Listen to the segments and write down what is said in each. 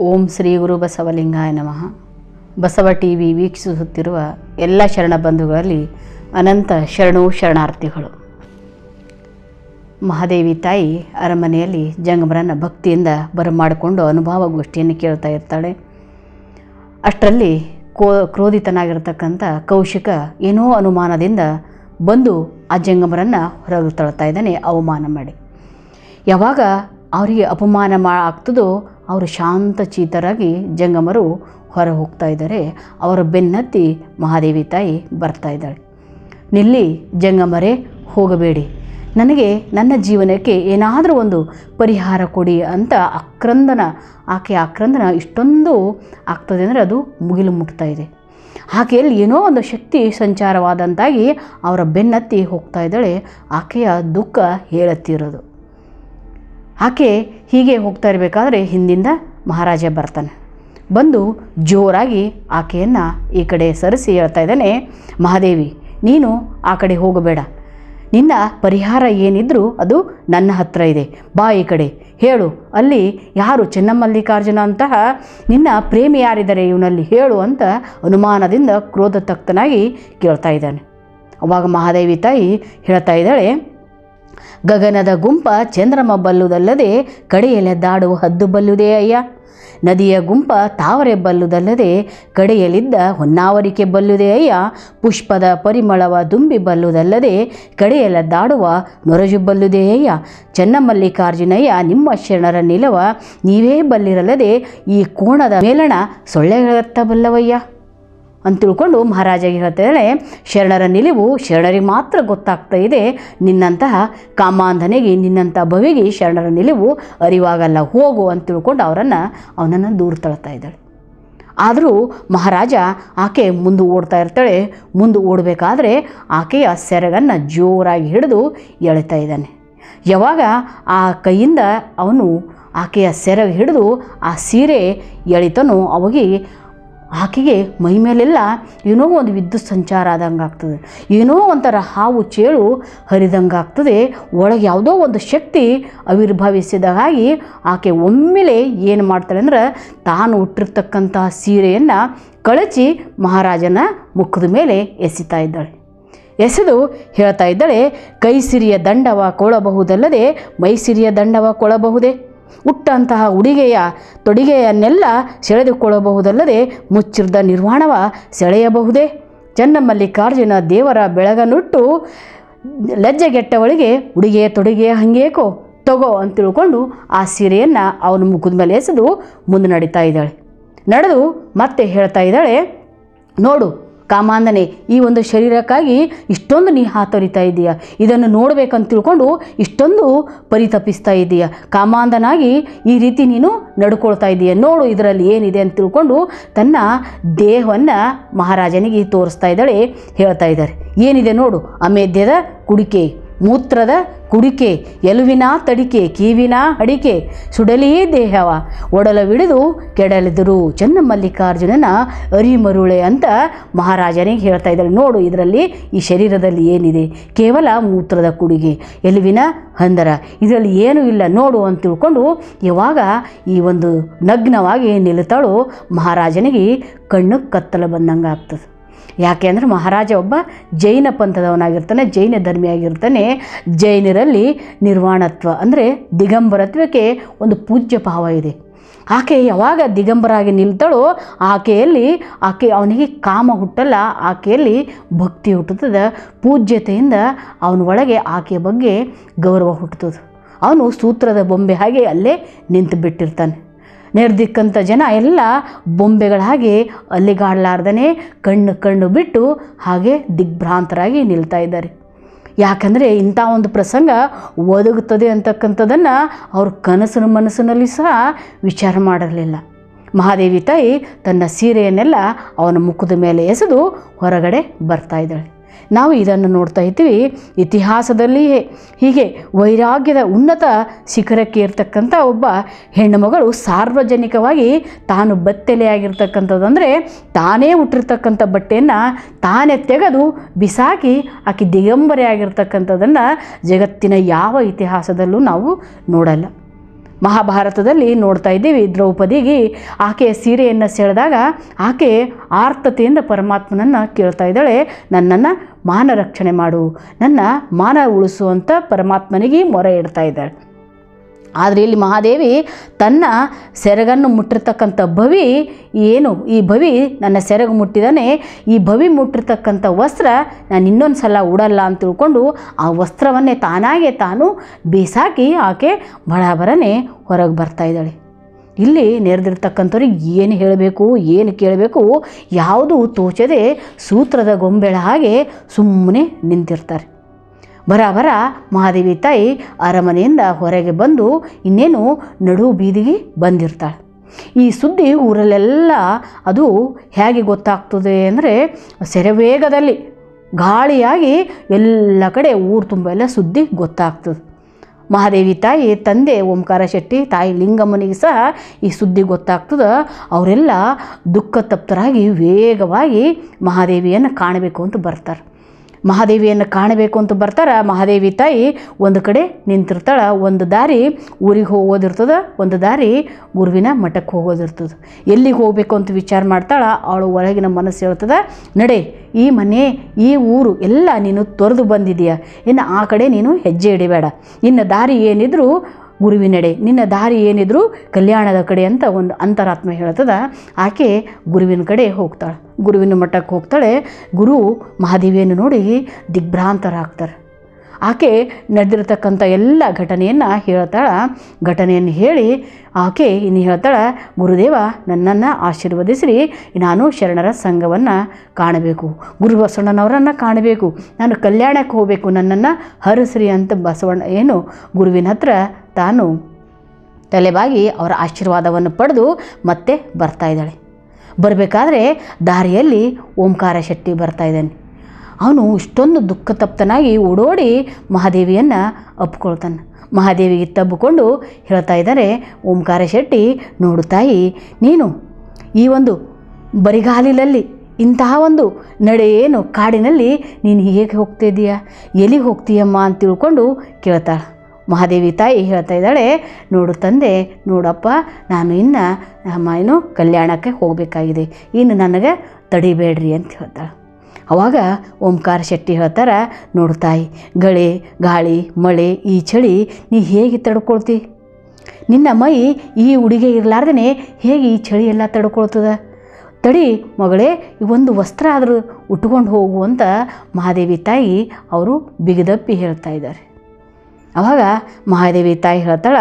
ಓಂ ಶ್ರೀ ಗುರು ಬಸವಲಿಂಗಾಯ ನಮಃ Basava T V ವೀಕ್ಷಿಸುತ್ತಿರುವ ಎಲ್ಲ ಶರಣ ಬಂಧುಗಳಲ್ಲಿ ಅನಂತ ಶರಣು ಶರಣಾರ್ಥಿಗಳು ಮಹಾದೇವಿ ತಾಯಿ ಅರಮನೆಯಲ್ಲಿ ಜಂಗಮರನ್ನ ಭಕ್ತಿಯಿಂದ ಬರಮಾಡಿಕೊಂಡು ಅನುಭವ ಗೋಷ್ಠಿಯನ್ನು ಕೇಳ್ತಾ ಇರ್ತಾಳೆ ಅಷ್ಟರಲ್ಲಿ ಕೋ ಕ್ರೋಧಿತನಾಗಿರ್ತಕ್ಕಂಥ ಕೌಶಿಕ ಏನೋ ಅನುಮಾನದಿಂದ ಬಂದು ಆ ಜಂಗಮರನ್ನು ಹೊರಗೆ ತಳ್ತಾ ಇದ್ದಾನೆ ಅವಮಾನ ಮಾಡಿ ಯಾವಾಗ ಅವರಿಗೆ ಅಪಮಾನ ಮಾ ಆಗ್ತದೋ ಅವರು ಶಾಂತ ಚೀತರಾಗಿ ಜಂಗಮರು ಹೊರ ಹೋಗ್ತಾ ಇದ್ದಾರೆ ಅವರ ಬೆನ್ನತ್ತಿ ಮಹಾದೇವಿ ತಾಯಿ ಬರ್ತಾ ಇದ್ದಾಳೆ ನಿಲ್ಲಿ ಜಂಗಮರೇ ಹೋಗಬೇಡಿ ನನಗೆ ನನ್ನ ಜೀವನಕ್ಕೆ ಏನಾದರೂ ಒಂದು ಪರಿಹಾರ ಕೊಡಿ ಅಂತ ಆಕ್ರಂದನ ಆಕೆ ಆಕ್ರಂದನ ಇಷ್ಟೊಂದು ಆಗ್ತದೆ ಅಂದರೆ ಅದು ಮುಗಿಲು ಮುಟ್ತಾ ಇದೆ ಆಕೆಯಲ್ಲಿ ಏನೋ ಒಂದು ಶಕ್ತಿ ಸಂಚಾರವಾದಂತಾಗಿ ಅವರ ಬೆನ್ನತ್ತಿ ಹೋಗ್ತಾ ಇದ್ದಾಳೆ ಆಕೆಯ ದುಃಖ ಹೇಳತ್ತಿರೋದು ಆಕೆ ಹೀಗೆ ಹೋಗ್ತಾ ಇರಬೇಕಾದ್ರೆ ಹಿಂದಿಂದ ಮಹಾರಾಜ ಬರ್ತಾನೆ ಬಂದು ಜೋರಾಗಿ ಆಕೆಯನ್ನು ಈ ಕಡೆ ಸರಿಸಿ ಹೇಳ್ತಾ ಇದ್ದಾನೆ ಮಹಾದೇವಿ ನೀನು ಆ ಕಡೆ ಹೋಗಬೇಡ ನಿನ್ನ ಪರಿಹಾರ ಏನಿದ್ರೂ ಅದು ನನ್ನ ಹತ್ರ ಇದೆ ಬಾ ಈ ಕಡೆ ಹೇಳು ಅಲ್ಲಿ ಯಾರು ಚೆನ್ನಮಲ್ಲಿಕಾರ್ಜುನ ಅಂತಹ ನಿನ್ನ ಪ್ರೇಮಿ ಯಾರಿದ್ದಾರೆ ಇವನಲ್ಲಿ ಹೇಳು ಅಂತ ಅನುಮಾನದಿಂದ ಕ್ರೋಧ ತಕ್ತನಾಗಿ ಕೇಳ್ತಾ ಇದ್ದಾನೆ ಅವಾಗ ಮಹಾದೇವಿ ತಾಯಿ ಹೇಳ್ತಾ ಇದ್ದಾಳೆ ಗಗನದ ಗುಂಪ ಚಂದ್ರಮ ಬಲ್ಲುದಲ್ಲದೆ ಕಡೆಯಲೆದ್ದಾಡುವ ಹದ್ದು ಬಲ್ಲುದೇ ಅಯ್ಯ ನದಿಯ ಗುಂಪ ತಾವರೆ ಬಲ್ಲುದಲ್ಲದೆ ಕಡೆಯಲಿದ್ದ ಹೊನ್ನಾವರಿಕೆ ಬಲ್ಲುದೇ ಅಯ್ಯ ಪುಷ್ಪದ ಪರಿಮಳವ ದುಂಬಿ ಬಲ್ಲುದಲ್ಲದೆ ಕಡೆಯಲೆದ್ದಾಡುವ ನೊರಜು ಬಲ್ಲುದೇ ಅಯ್ಯ ಚೆನ್ನಮಲ್ಲಿಕಾರ್ಜುನಯ್ಯ ನಿಮ್ಮ ಶರಣರ ನಿಲವ ನೀವೇ ಬಲ್ಲಿರಲ್ಲದೆ ಈ ಕೋಣದ ಮೇಲಣ ಸೊಳ್ಳೆಗಳತ್ತ ಬಲ್ಲವಯ್ಯ ಅಂತ ತಿಳ್ಕೊಂಡು ಮಹಾರಾಜಗೆ ಹೇಳ್ತಾಳೆ ಶರಣರ ನಿಲುವು ಶರಣರಿಗೆ ಮಾತ್ರ ಗೊತ್ತಾಗ್ತಾ ಇದೆ ನಿನ್ನಂತಹ ಕಾಮಾಂಧನೆಗೆ ನಿನ್ನಂಥ ಭವಿಗೆ ಶರಣರ ನಿಲುವು ಅರಿವಾಗಲ್ಲ ಹೋಗು ಅಂತ ತಿಳ್ಕೊಂಡು ಅವರನ್ನು ಅವನನ್ನು ದೂರ ತಳ್ತಾ ಇದ್ದಾಳೆ ಆದರೂ ಮಹಾರಾಜ ಆಕೆ ಮುಂದೆ ಓಡ್ತಾ ಇರ್ತಾಳೆ ಮುಂದೆ ಓಡಬೇಕಾದ್ರೆ ಆಕೆಯ ಸೆರಗನ್ನು ಜೋರಾಗಿ ಹಿಡಿದು ಎಳಿತಾ ಇದ್ದಾನೆ ಯಾವಾಗ ಆ ಕೈಯಿಂದ ಅವನು ಆಕೆಯ ಸೆರಗು ಹಿಡಿದು ಆ ಸೀರೆ ಎಳಿತನೋ ಅವಾಗಿ ಆಕೆಗೆ ಮೈ ಮೇಲೆಲ್ಲ ಏನೋ ಒಂದು ವಿದ್ಯುತ್ ಸಂಚಾರ ಆದಂಗೆ ಆಗ್ತದೆ ಏನೋ ಒಂಥರ ಹಾವು ಚೇಳು ಹರಿದಂಗೆ ಆಗ್ತದೆ ಒಳಗೆ ಯಾವುದೋ ಒಂದು ಶಕ್ತಿ ಆವಿರ್ಭವಿಸಿದ ಹಾಗೆ ಆಕೆ ಒಮ್ಮೆಲೆ ಏನು ಮಾಡ್ತಾಳೆ ಅಂದ್ರೆ ತಾನು ಹುಟ್ಟಿರ್ತಕ್ಕಂತಹ ಸೀರೆಯನ್ನು ಕಳಚಿ ಮಹಾರಾಜನ ಮುಖದ ಮೇಲೆ ಎಸಿತಾ ಇದ್ದಾಳೆ ಎಸೆದು ಹೇಳ್ತಾ ಇದ್ದಾಳೆ ಕೈ ಸಿರಿಯ ದಂಡವ ಕೊಳಬಹುದಲ್ಲದೆ ಮೈಸಿರಿಯ ದಂಡವ ಕೊಳಬಹುದೇ ಉಟ್ಟಂತಹ ಉಡಿಗೆಯ ತೊಡಿಗೆಯನ್ನೆಲ್ಲ ಸೆಳೆದುಕೊಳ್ಳಬಹುದಲ್ಲದೆ ಮುಚ್ಚಿರ್ದ ನಿರ್ವಾಣವ ಸೆಳೆಯಬಹುದೇ ಚೆನ್ನಮಲ್ಲಿಕಾರ್ಜುನ ದೇವರ ಬೆಳಗನುಟ್ಟು ಲಜ್ಜೆಗೆಟ್ಟವಳಿಗೆ ಉಡಿಗೆಯ ತೊಡಿಗೆಯ ಹಂಗೇಕೋ ತಗೋ ಅಂತ ತಿಳ್ಕೊಂಡು ಆ ಸೀರೆಯನ್ನು ಅವನ ಮುಖದ ಮೇಲೆ ಎಸೆದು ಮುಂದೆ ನಡೀತಾ ಇದ್ದಾಳೆ ನಡೆದು ಮತ್ತೆ ಹೇಳ್ತಾ ಇದ್ದಾಳೆ ನೋಡು ಕಾಮಾಂಧನೆ ಈ ಒಂದು ಶರೀರಕ್ಕಾಗಿ ಇಷ್ಟೊಂದು ನೀ ಹಾತೊರಿತಾ ಇದ್ದೀಯ ಇದನ್ನು ನೋಡಬೇಕಂತ ತಿಳ್ಕೊಂಡು ಇಷ್ಟೊಂದು ಪರಿತಪಿಸ್ತಾ ಇದ್ದೀಯ ಕಾಮಾಂಧನಾಗಿ ಈ ರೀತಿ ನೀನು ನಡ್ಕೊಳ್ತಾ ಇದ್ದೀಯ ನೋಡು ಇದರಲ್ಲಿ ಏನಿದೆ ಅಂತ ತಿಳ್ಕೊಂಡು ತನ್ನ ದೇಹವನ್ನು ಮಹಾರಾಜನಿಗೆ ತೋರಿಸ್ತಾ ಇದ್ದಾಳೆ ಹೇಳ್ತಾ ಇದ್ದಾರೆ ಏನಿದೆ ನೋಡು ಅಮೇಧ್ಯದ ಕುಡಿಕೆ ಮೂತ್ರದ ಕುಡಿಕೆ ಎಲುವಿನ ತಡಿಕೆ ಕಿವಿನ ಅಡಿಕೆ ಸುಡಲಿ ದೇಹವ ಒಡಲವಿಡಿದು ಕೆಡಲಿದರು ಚೆನ್ನಮಲ್ಲಿಕಾರ್ಜುನನ ಅರಿಮರುಳೆ ಅಂತ ಮಹಾರಾಜನಿಗೆ ಹೇಳ್ತಾ ಇದ್ದಾರೆ ನೋಡು ಇದರಲ್ಲಿ ಈ ಶರೀರದಲ್ಲಿ ಏನಿದೆ ಕೇವಲ ಮೂತ್ರದ ಕುಡಿಗೆ ಎಲುವಿನ ಹಂದರ ಇದರಲ್ಲಿ ಏನೂ ಇಲ್ಲ ನೋಡು ಅಂತ ತಿಳ್ಕೊಂಡು ಯಾವಾಗ ಈ ಒಂದು ನಗ್ನವಾಗಿ ನಿಲ್ತಾಳೋ ಮಹಾರಾಜನಿಗೆ ಕಣ್ಣು ಕತ್ತಲ ಬಂದಂಗೆ ಆಗ್ತದೆ ಯಾಕೆ ಅಂದರೆ ಮಹಾರಾಜ ಒಬ್ಬ ಜೈನ ಪಂಥದವನಾಗಿರ್ತಾನೆ ಜೈನ ಧರ್ಮಿಯಾಗಿರ್ತಾನೆ ಜೈನರಲ್ಲಿ ನಿರ್ವಾಣತ್ವ ಅಂದರೆ ದಿಗಂಬರತ್ವಕ್ಕೆ ಒಂದು ಪೂಜ್ಯ ಭಾವ ಇದೆ ಆಕೆ ಯಾವಾಗ ದಿಗಂಬರಾಗಿ ನಿಲ್ತಾಳೋ ಆಕೆಯಲ್ಲಿ ಆಕೆ ಅವನಿಗೆ ಕಾಮ ಹುಟ್ಟಲ್ಲ ಆಕೆಯಲ್ಲಿ ಭಕ್ತಿ ಹುಟ್ಟುತ್ತದೆ ಪೂಜ್ಯತೆಯಿಂದ ಅವನ ಒಳಗೆ ಆಕೆಯ ಬಗ್ಗೆ ಗೌರವ ಹುಟ್ಟುತ್ತದೆ ಅವನು ಸೂತ್ರದ ಬೊಂಬೆ ಹಾಗೆ ಅಲ್ಲೇ ನಿಂತು ಬಿಟ್ಟಿರ್ತಾನೆ ನೆರೆದಿಕ್ಕಂಥ ಜನ ಎಲ್ಲ ಬೊಂಬೆಗಳ ಹಾಗೆ ಅಲ್ಲಿಗಾಡಲಾರ್ದೇ ಕಣ್ಣು ಕಣ್ಣು ಬಿಟ್ಟು ಹಾಗೆ ದಿಗ್ಭ್ರಾಂತರಾಗಿ ನಿಲ್ತಾ ಇದ್ದಾರೆ ಯಾಕಂದರೆ ಇಂಥ ಒಂದು ಪ್ರಸಂಗ ಒದಗುತ್ತದೆ ಅಂತಕ್ಕಂಥದ್ದನ್ನು ಅವ್ರ ಕನಸಿನ ಮನಸ್ಸಿನಲ್ಲಿ ಸಹ ವಿಚಾರ ಮಾಡಿರಲಿಲ್ಲ ಮಹಾದೇವಿ ತಾಯಿ ತನ್ನ ಸೀರೆಯನ್ನೆಲ್ಲ ಅವನ ಮುಖದ ಮೇಲೆ ಎಸೆದು ಹೊರಗಡೆ ಬರ್ತಾ ಇದ್ದಾಳೆ ನಾವು ಇದನ್ನು ನೋಡ್ತಾ ಇದ್ದೀವಿ ಇತಿಹಾಸದಲ್ಲಿ ಹೀಗೆ ವೈರಾಗ್ಯದ ಉನ್ನತ ಶಿಖರಕ್ಕೆ ಇರ್ತಕ್ಕಂಥ ಒಬ್ಬ ಹೆಣ್ಣುಮಗಳು ಸಾರ್ವಜನಿಕವಾಗಿ ತಾನು ಬತ್ತೆಲೆಯಾಗಿರ್ತಕ್ಕಂಥದ್ದು ಅಂದರೆ ತಾನೇ ಹುಟ್ಟಿರ್ತಕ್ಕಂಥ ಬಟ್ಟೆಯನ್ನು ತಾನೇ ತೆಗೆದು ಬಿಸಾಕಿ ಆಕೆ ದಿಗಂಬರೆ ಆಗಿರ್ತಕ್ಕಂಥದ್ದನ್ನು ಜಗತ್ತಿನ ಯಾವ ಇತಿಹಾಸದಲ್ಲೂ ನಾವು ನೋಡಲ್ಲ ಮಹಾಭಾರತದಲ್ಲಿ ನೋಡ್ತಾ ಇದ್ದೀವಿ ದ್ರೌಪದಿಗೆ ಆಕೆ ಸೀರೆಯನ್ನು ಸೆಳೆದಾಗ ಆಕೆ ಆರ್ತತೆಯಿಂದ ಪರಮಾತ್ಮನನ್ನು ಕೇಳ್ತಾ ಇದ್ದಾಳೆ ನನ್ನನ್ನು ಮಾನ ರಕ್ಷಣೆ ಮಾಡು ನನ್ನ ಮಾನ ಉಳಿಸುವಂಥ ಪರಮಾತ್ಮನಿಗೆ ಮೊರೆ ಇಡ್ತಾ ಇದ್ದಾಳೆ ಆದರೆ ಇಲ್ಲಿ ಮಹಾದೇವಿ ತನ್ನ ಸೆರಗನ್ನು ಮುಟ್ಟಿರ್ತಕ್ಕಂಥ ಭವಿ ಏನು ಈ ಭವಿ ನನ್ನ ಸೆರಗು ಮುಟ್ಟಿದಾನೆ ಈ ಭವಿ ಮುಟ್ಟಿರ್ತಕ್ಕಂಥ ವಸ್ತ್ರ ನಾನು ಇನ್ನೊಂದು ಸಲ ಉಡಲ್ಲ ಅಂತ ತಿಳ್ಕೊಂಡು ಆ ವಸ್ತ್ರವನ್ನೇ ತಾನಾಗೆ ತಾನು ಬೀಸಾಕಿ ಆಕೆ ಬಡಬರನೆ ಹೊರಗೆ ಬರ್ತಾ ಇದ್ದಾಳೆ ಇಲ್ಲಿ ನೆರೆದಿರ್ತಕ್ಕಂಥವ್ರಿಗೆ ಏನು ಹೇಳಬೇಕು ಏನು ಕೇಳಬೇಕು ಯಾವುದು ತೋಚದೆ ಸೂತ್ರದ ಗೊಂಬೆಳ ಹಾಗೆ ಸುಮ್ಮನೆ ನಿಂತಿರ್ತಾರೆ ಬರಾಬರ ಮಹಾದೇವಿ ತಾಯಿ ಅರಮನೆಯಿಂದ ಹೊರಗೆ ಬಂದು ಇನ್ನೇನು ನಡು ಬೀದಿಗೆ ಬಂದಿರ್ತಾಳೆ ಈ ಸುದ್ದಿ ಊರಲ್ಲೆಲ್ಲ ಅದು ಹೇಗೆ ಗೊತ್ತಾಗ್ತದೆ ಅಂದರೆ ಸೆರೆವೇಗದಲ್ಲಿ ಗಾಳಿಯಾಗಿ ಎಲ್ಲ ಕಡೆ ಊರು ತುಂಬ ಎಲ್ಲ ಸುದ್ದಿ ಗೊತ್ತಾಗ್ತದೆ ಮಹಾದೇವಿ ತಾಯಿ ತಂದೆ ಓಂಕಾರ ಶೆಟ್ಟಿ ತಾಯಿ ಲಿಂಗಮ್ಮನಿಗೆ ಸಹ ಈ ಸುದ್ದಿ ಗೊತ್ತಾಗ್ತದೆ ಅವರೆಲ್ಲ ದುಃಖ ತಪ್ತರಾಗಿ ವೇಗವಾಗಿ ಮಹಾದೇವಿಯನ್ನು ಕಾಣಬೇಕು ಅಂತ ಬರ್ತಾರೆ ಮಹಾದೇವಿಯನ್ನು ಕಾಣಬೇಕು ಅಂತ ಬರ್ತಾರೆ ಮಹಾದೇವಿ ತಾಯಿ ಒಂದು ಕಡೆ ನಿಂತಿರ್ತಾಳೆ ಒಂದು ದಾರಿ ಊರಿಗೆ ಹೋಗೋದಿರ್ತದೆ ಒಂದು ದಾರಿ ಗುರುವಿನ ಮಠಕ್ಕೆ ಹೋಗೋದಿರ್ತದೆ ಎಲ್ಲಿಗೆ ಹೋಗಬೇಕು ಅಂತ ವಿಚಾರ ಮಾಡ್ತಾಳೆ ಅವಳು ಒಳಗಿನ ಮನಸ್ಸು ಹೇಳ್ತದೆ ನಡೆ ಈ ಮನೆ ಈ ಊರು ಎಲ್ಲ ನೀನು ತೊರೆದು ಬಂದಿದೀಯ ಇನ್ನು ಆ ಕಡೆ ನೀನು ಹೆಜ್ಜೆ ಇಡಬೇಡ ನಿನ್ನ ದಾರಿ ಏನಿದ್ರು ಗುರುವಿನೆಡೆ ನಿನ್ನ ದಾರಿ ಏನಿದ್ರು ಕಲ್ಯಾಣದ ಕಡೆ ಅಂತ ಒಂದು ಅಂತರಾತ್ಮ ಹೇಳ್ತದ ಆಕೆ ಗುರುವಿನ ಕಡೆ ಹೋಗ್ತಾಳೆ ಗುರುವಿನ ಮಠಕ್ಕೆ ಹೋಗ್ತಾಳೆ ಗುರು ಮಹಾದೇವಿಯನ್ನು ನೋಡಿ ದಿಗ್ಭ್ರಾಂತರಾಗ್ತಾರೆ ಆಕೆ ನಡೆದಿರ್ತಕ್ಕಂಥ ಎಲ್ಲ ಘಟನೆಯನ್ನು ಹೇಳ್ತಾಳೆ ಘಟನೆಯನ್ನು ಹೇಳಿ ಆಕೆ ಇನ್ನು ಹೇಳ್ತಾಳೆ ಗುರುದೇವ ನನ್ನನ್ನು ಆಶೀರ್ವದಿಸ್ರಿ ನಾನು ಶರಣರ ಸಂಘವನ್ನು ಕಾಣಬೇಕು ಗುರು ಬಸವಣ್ಣನವರನ್ನು ಕಾಣಬೇಕು ನಾನು ಕಲ್ಯಾಣಕ್ಕೆ ಹೋಗಬೇಕು ನನ್ನನ್ನು ಹರಸ್ರಿ ಅಂತ ಬಸವಣ್ಣ ಏನು ಗುರುವಿನ ಹತ್ರ ತಾನು ತಲೆಬಾಗಿ ಅವರ ಆಶೀರ್ವಾದವನ್ನು ಪಡೆದು ಮತ್ತೆ ಬರ್ತಾ ಇದ್ದಾಳೆ ಬರಬೇಕಾದ್ರೆ ದಾರಿಯಲ್ಲಿ ಓಂಕಾರ ಶೆಟ್ಟಿ ಬರ್ತಾ ಇದ್ದಾನೆ ಅವನು ಇಷ್ಟೊಂದು ದುಃಖ ತಪ್ತನಾಗಿ ಓಡೋಡಿ ಮಹಾದೇವಿಯನ್ನು ಅಪ್ಕೊಳ್ತಾನೆ ಮಹಾದೇವಿಗೆ ತಬ್ಬಿಕೊಂಡು ಹೇಳ್ತಾ ಇದ್ದಾರೆ ಓಂಕಾರ ಶೆಟ್ಟಿ ನೋಡು ತಾಯಿ ನೀನು ಈ ಒಂದು ಬರಿಗಾಲಿನಲ್ಲಿ ಇಂತಹ ಒಂದು ನಡೆ ಏನು ಕಾಡಿನಲ್ಲಿ ನೀನು ಹೇಗೆ ಹೋಗ್ತಿದ್ದೀಯಾ ಎಲ್ಲಿಗೆ ಹೋಗ್ತೀಯಮ್ಮ ಅಂತ ತಿಳ್ಕೊಂಡು ಕೇಳ್ತಾಳೆ ಮಹಾದೇವಿ ತಾಯಿ ಹೇಳ್ತಾ ಇದ್ದಾಳೆ ನೋಡು ತಂದೆ ನೋಡಪ್ಪ ನಾನು ಇನ್ನು ನಮ್ಮ ಏನು ಕಲ್ಯಾಣಕ್ಕೆ ಹೋಗಬೇಕಾಗಿದೆ ಇನ್ನು ನನಗೆ ತಡಿಬೇಡ್ರಿ ಅಂತ ಹೇಳ್ತಾಳೆ ಅವಾಗ ಓಂಕಾರ ಶೆಟ್ಟಿ ಹೇಳ್ತಾರೆ ನೋಡು ತಾಯಿ ಗಳೆ ಗಾಳಿ ಮಳೆ ಈ ಚಳಿ ನೀ ಹೇಗೆ ತಡ್ಕೊಳ್ತಿ ನಿನ್ನ ಮೈ ಈ ಉಡುಗೆ ಇರಲಾರ್ದೇ ಹೇಗೆ ಈ ಚಳಿ ಎಲ್ಲ ತಡ್ಕೊಳ್ತದ ತಡಿ ಮಗಳೇ ಈ ಒಂದು ವಸ್ತ್ರ ಆದರೂ ಉಟ್ಕೊಂಡು ಹೋಗು ಅಂತ ಮಹಾದೇವಿ ತಾಯಿ ಅವರು ಬಿಗದಪ್ಪಿ ಹೇಳ್ತಾ ಇದ್ದಾರೆ ಆವಾಗ ಮಹಾದೇವಿ ತಾಯಿ ಹೇಳ್ತಾಳೆ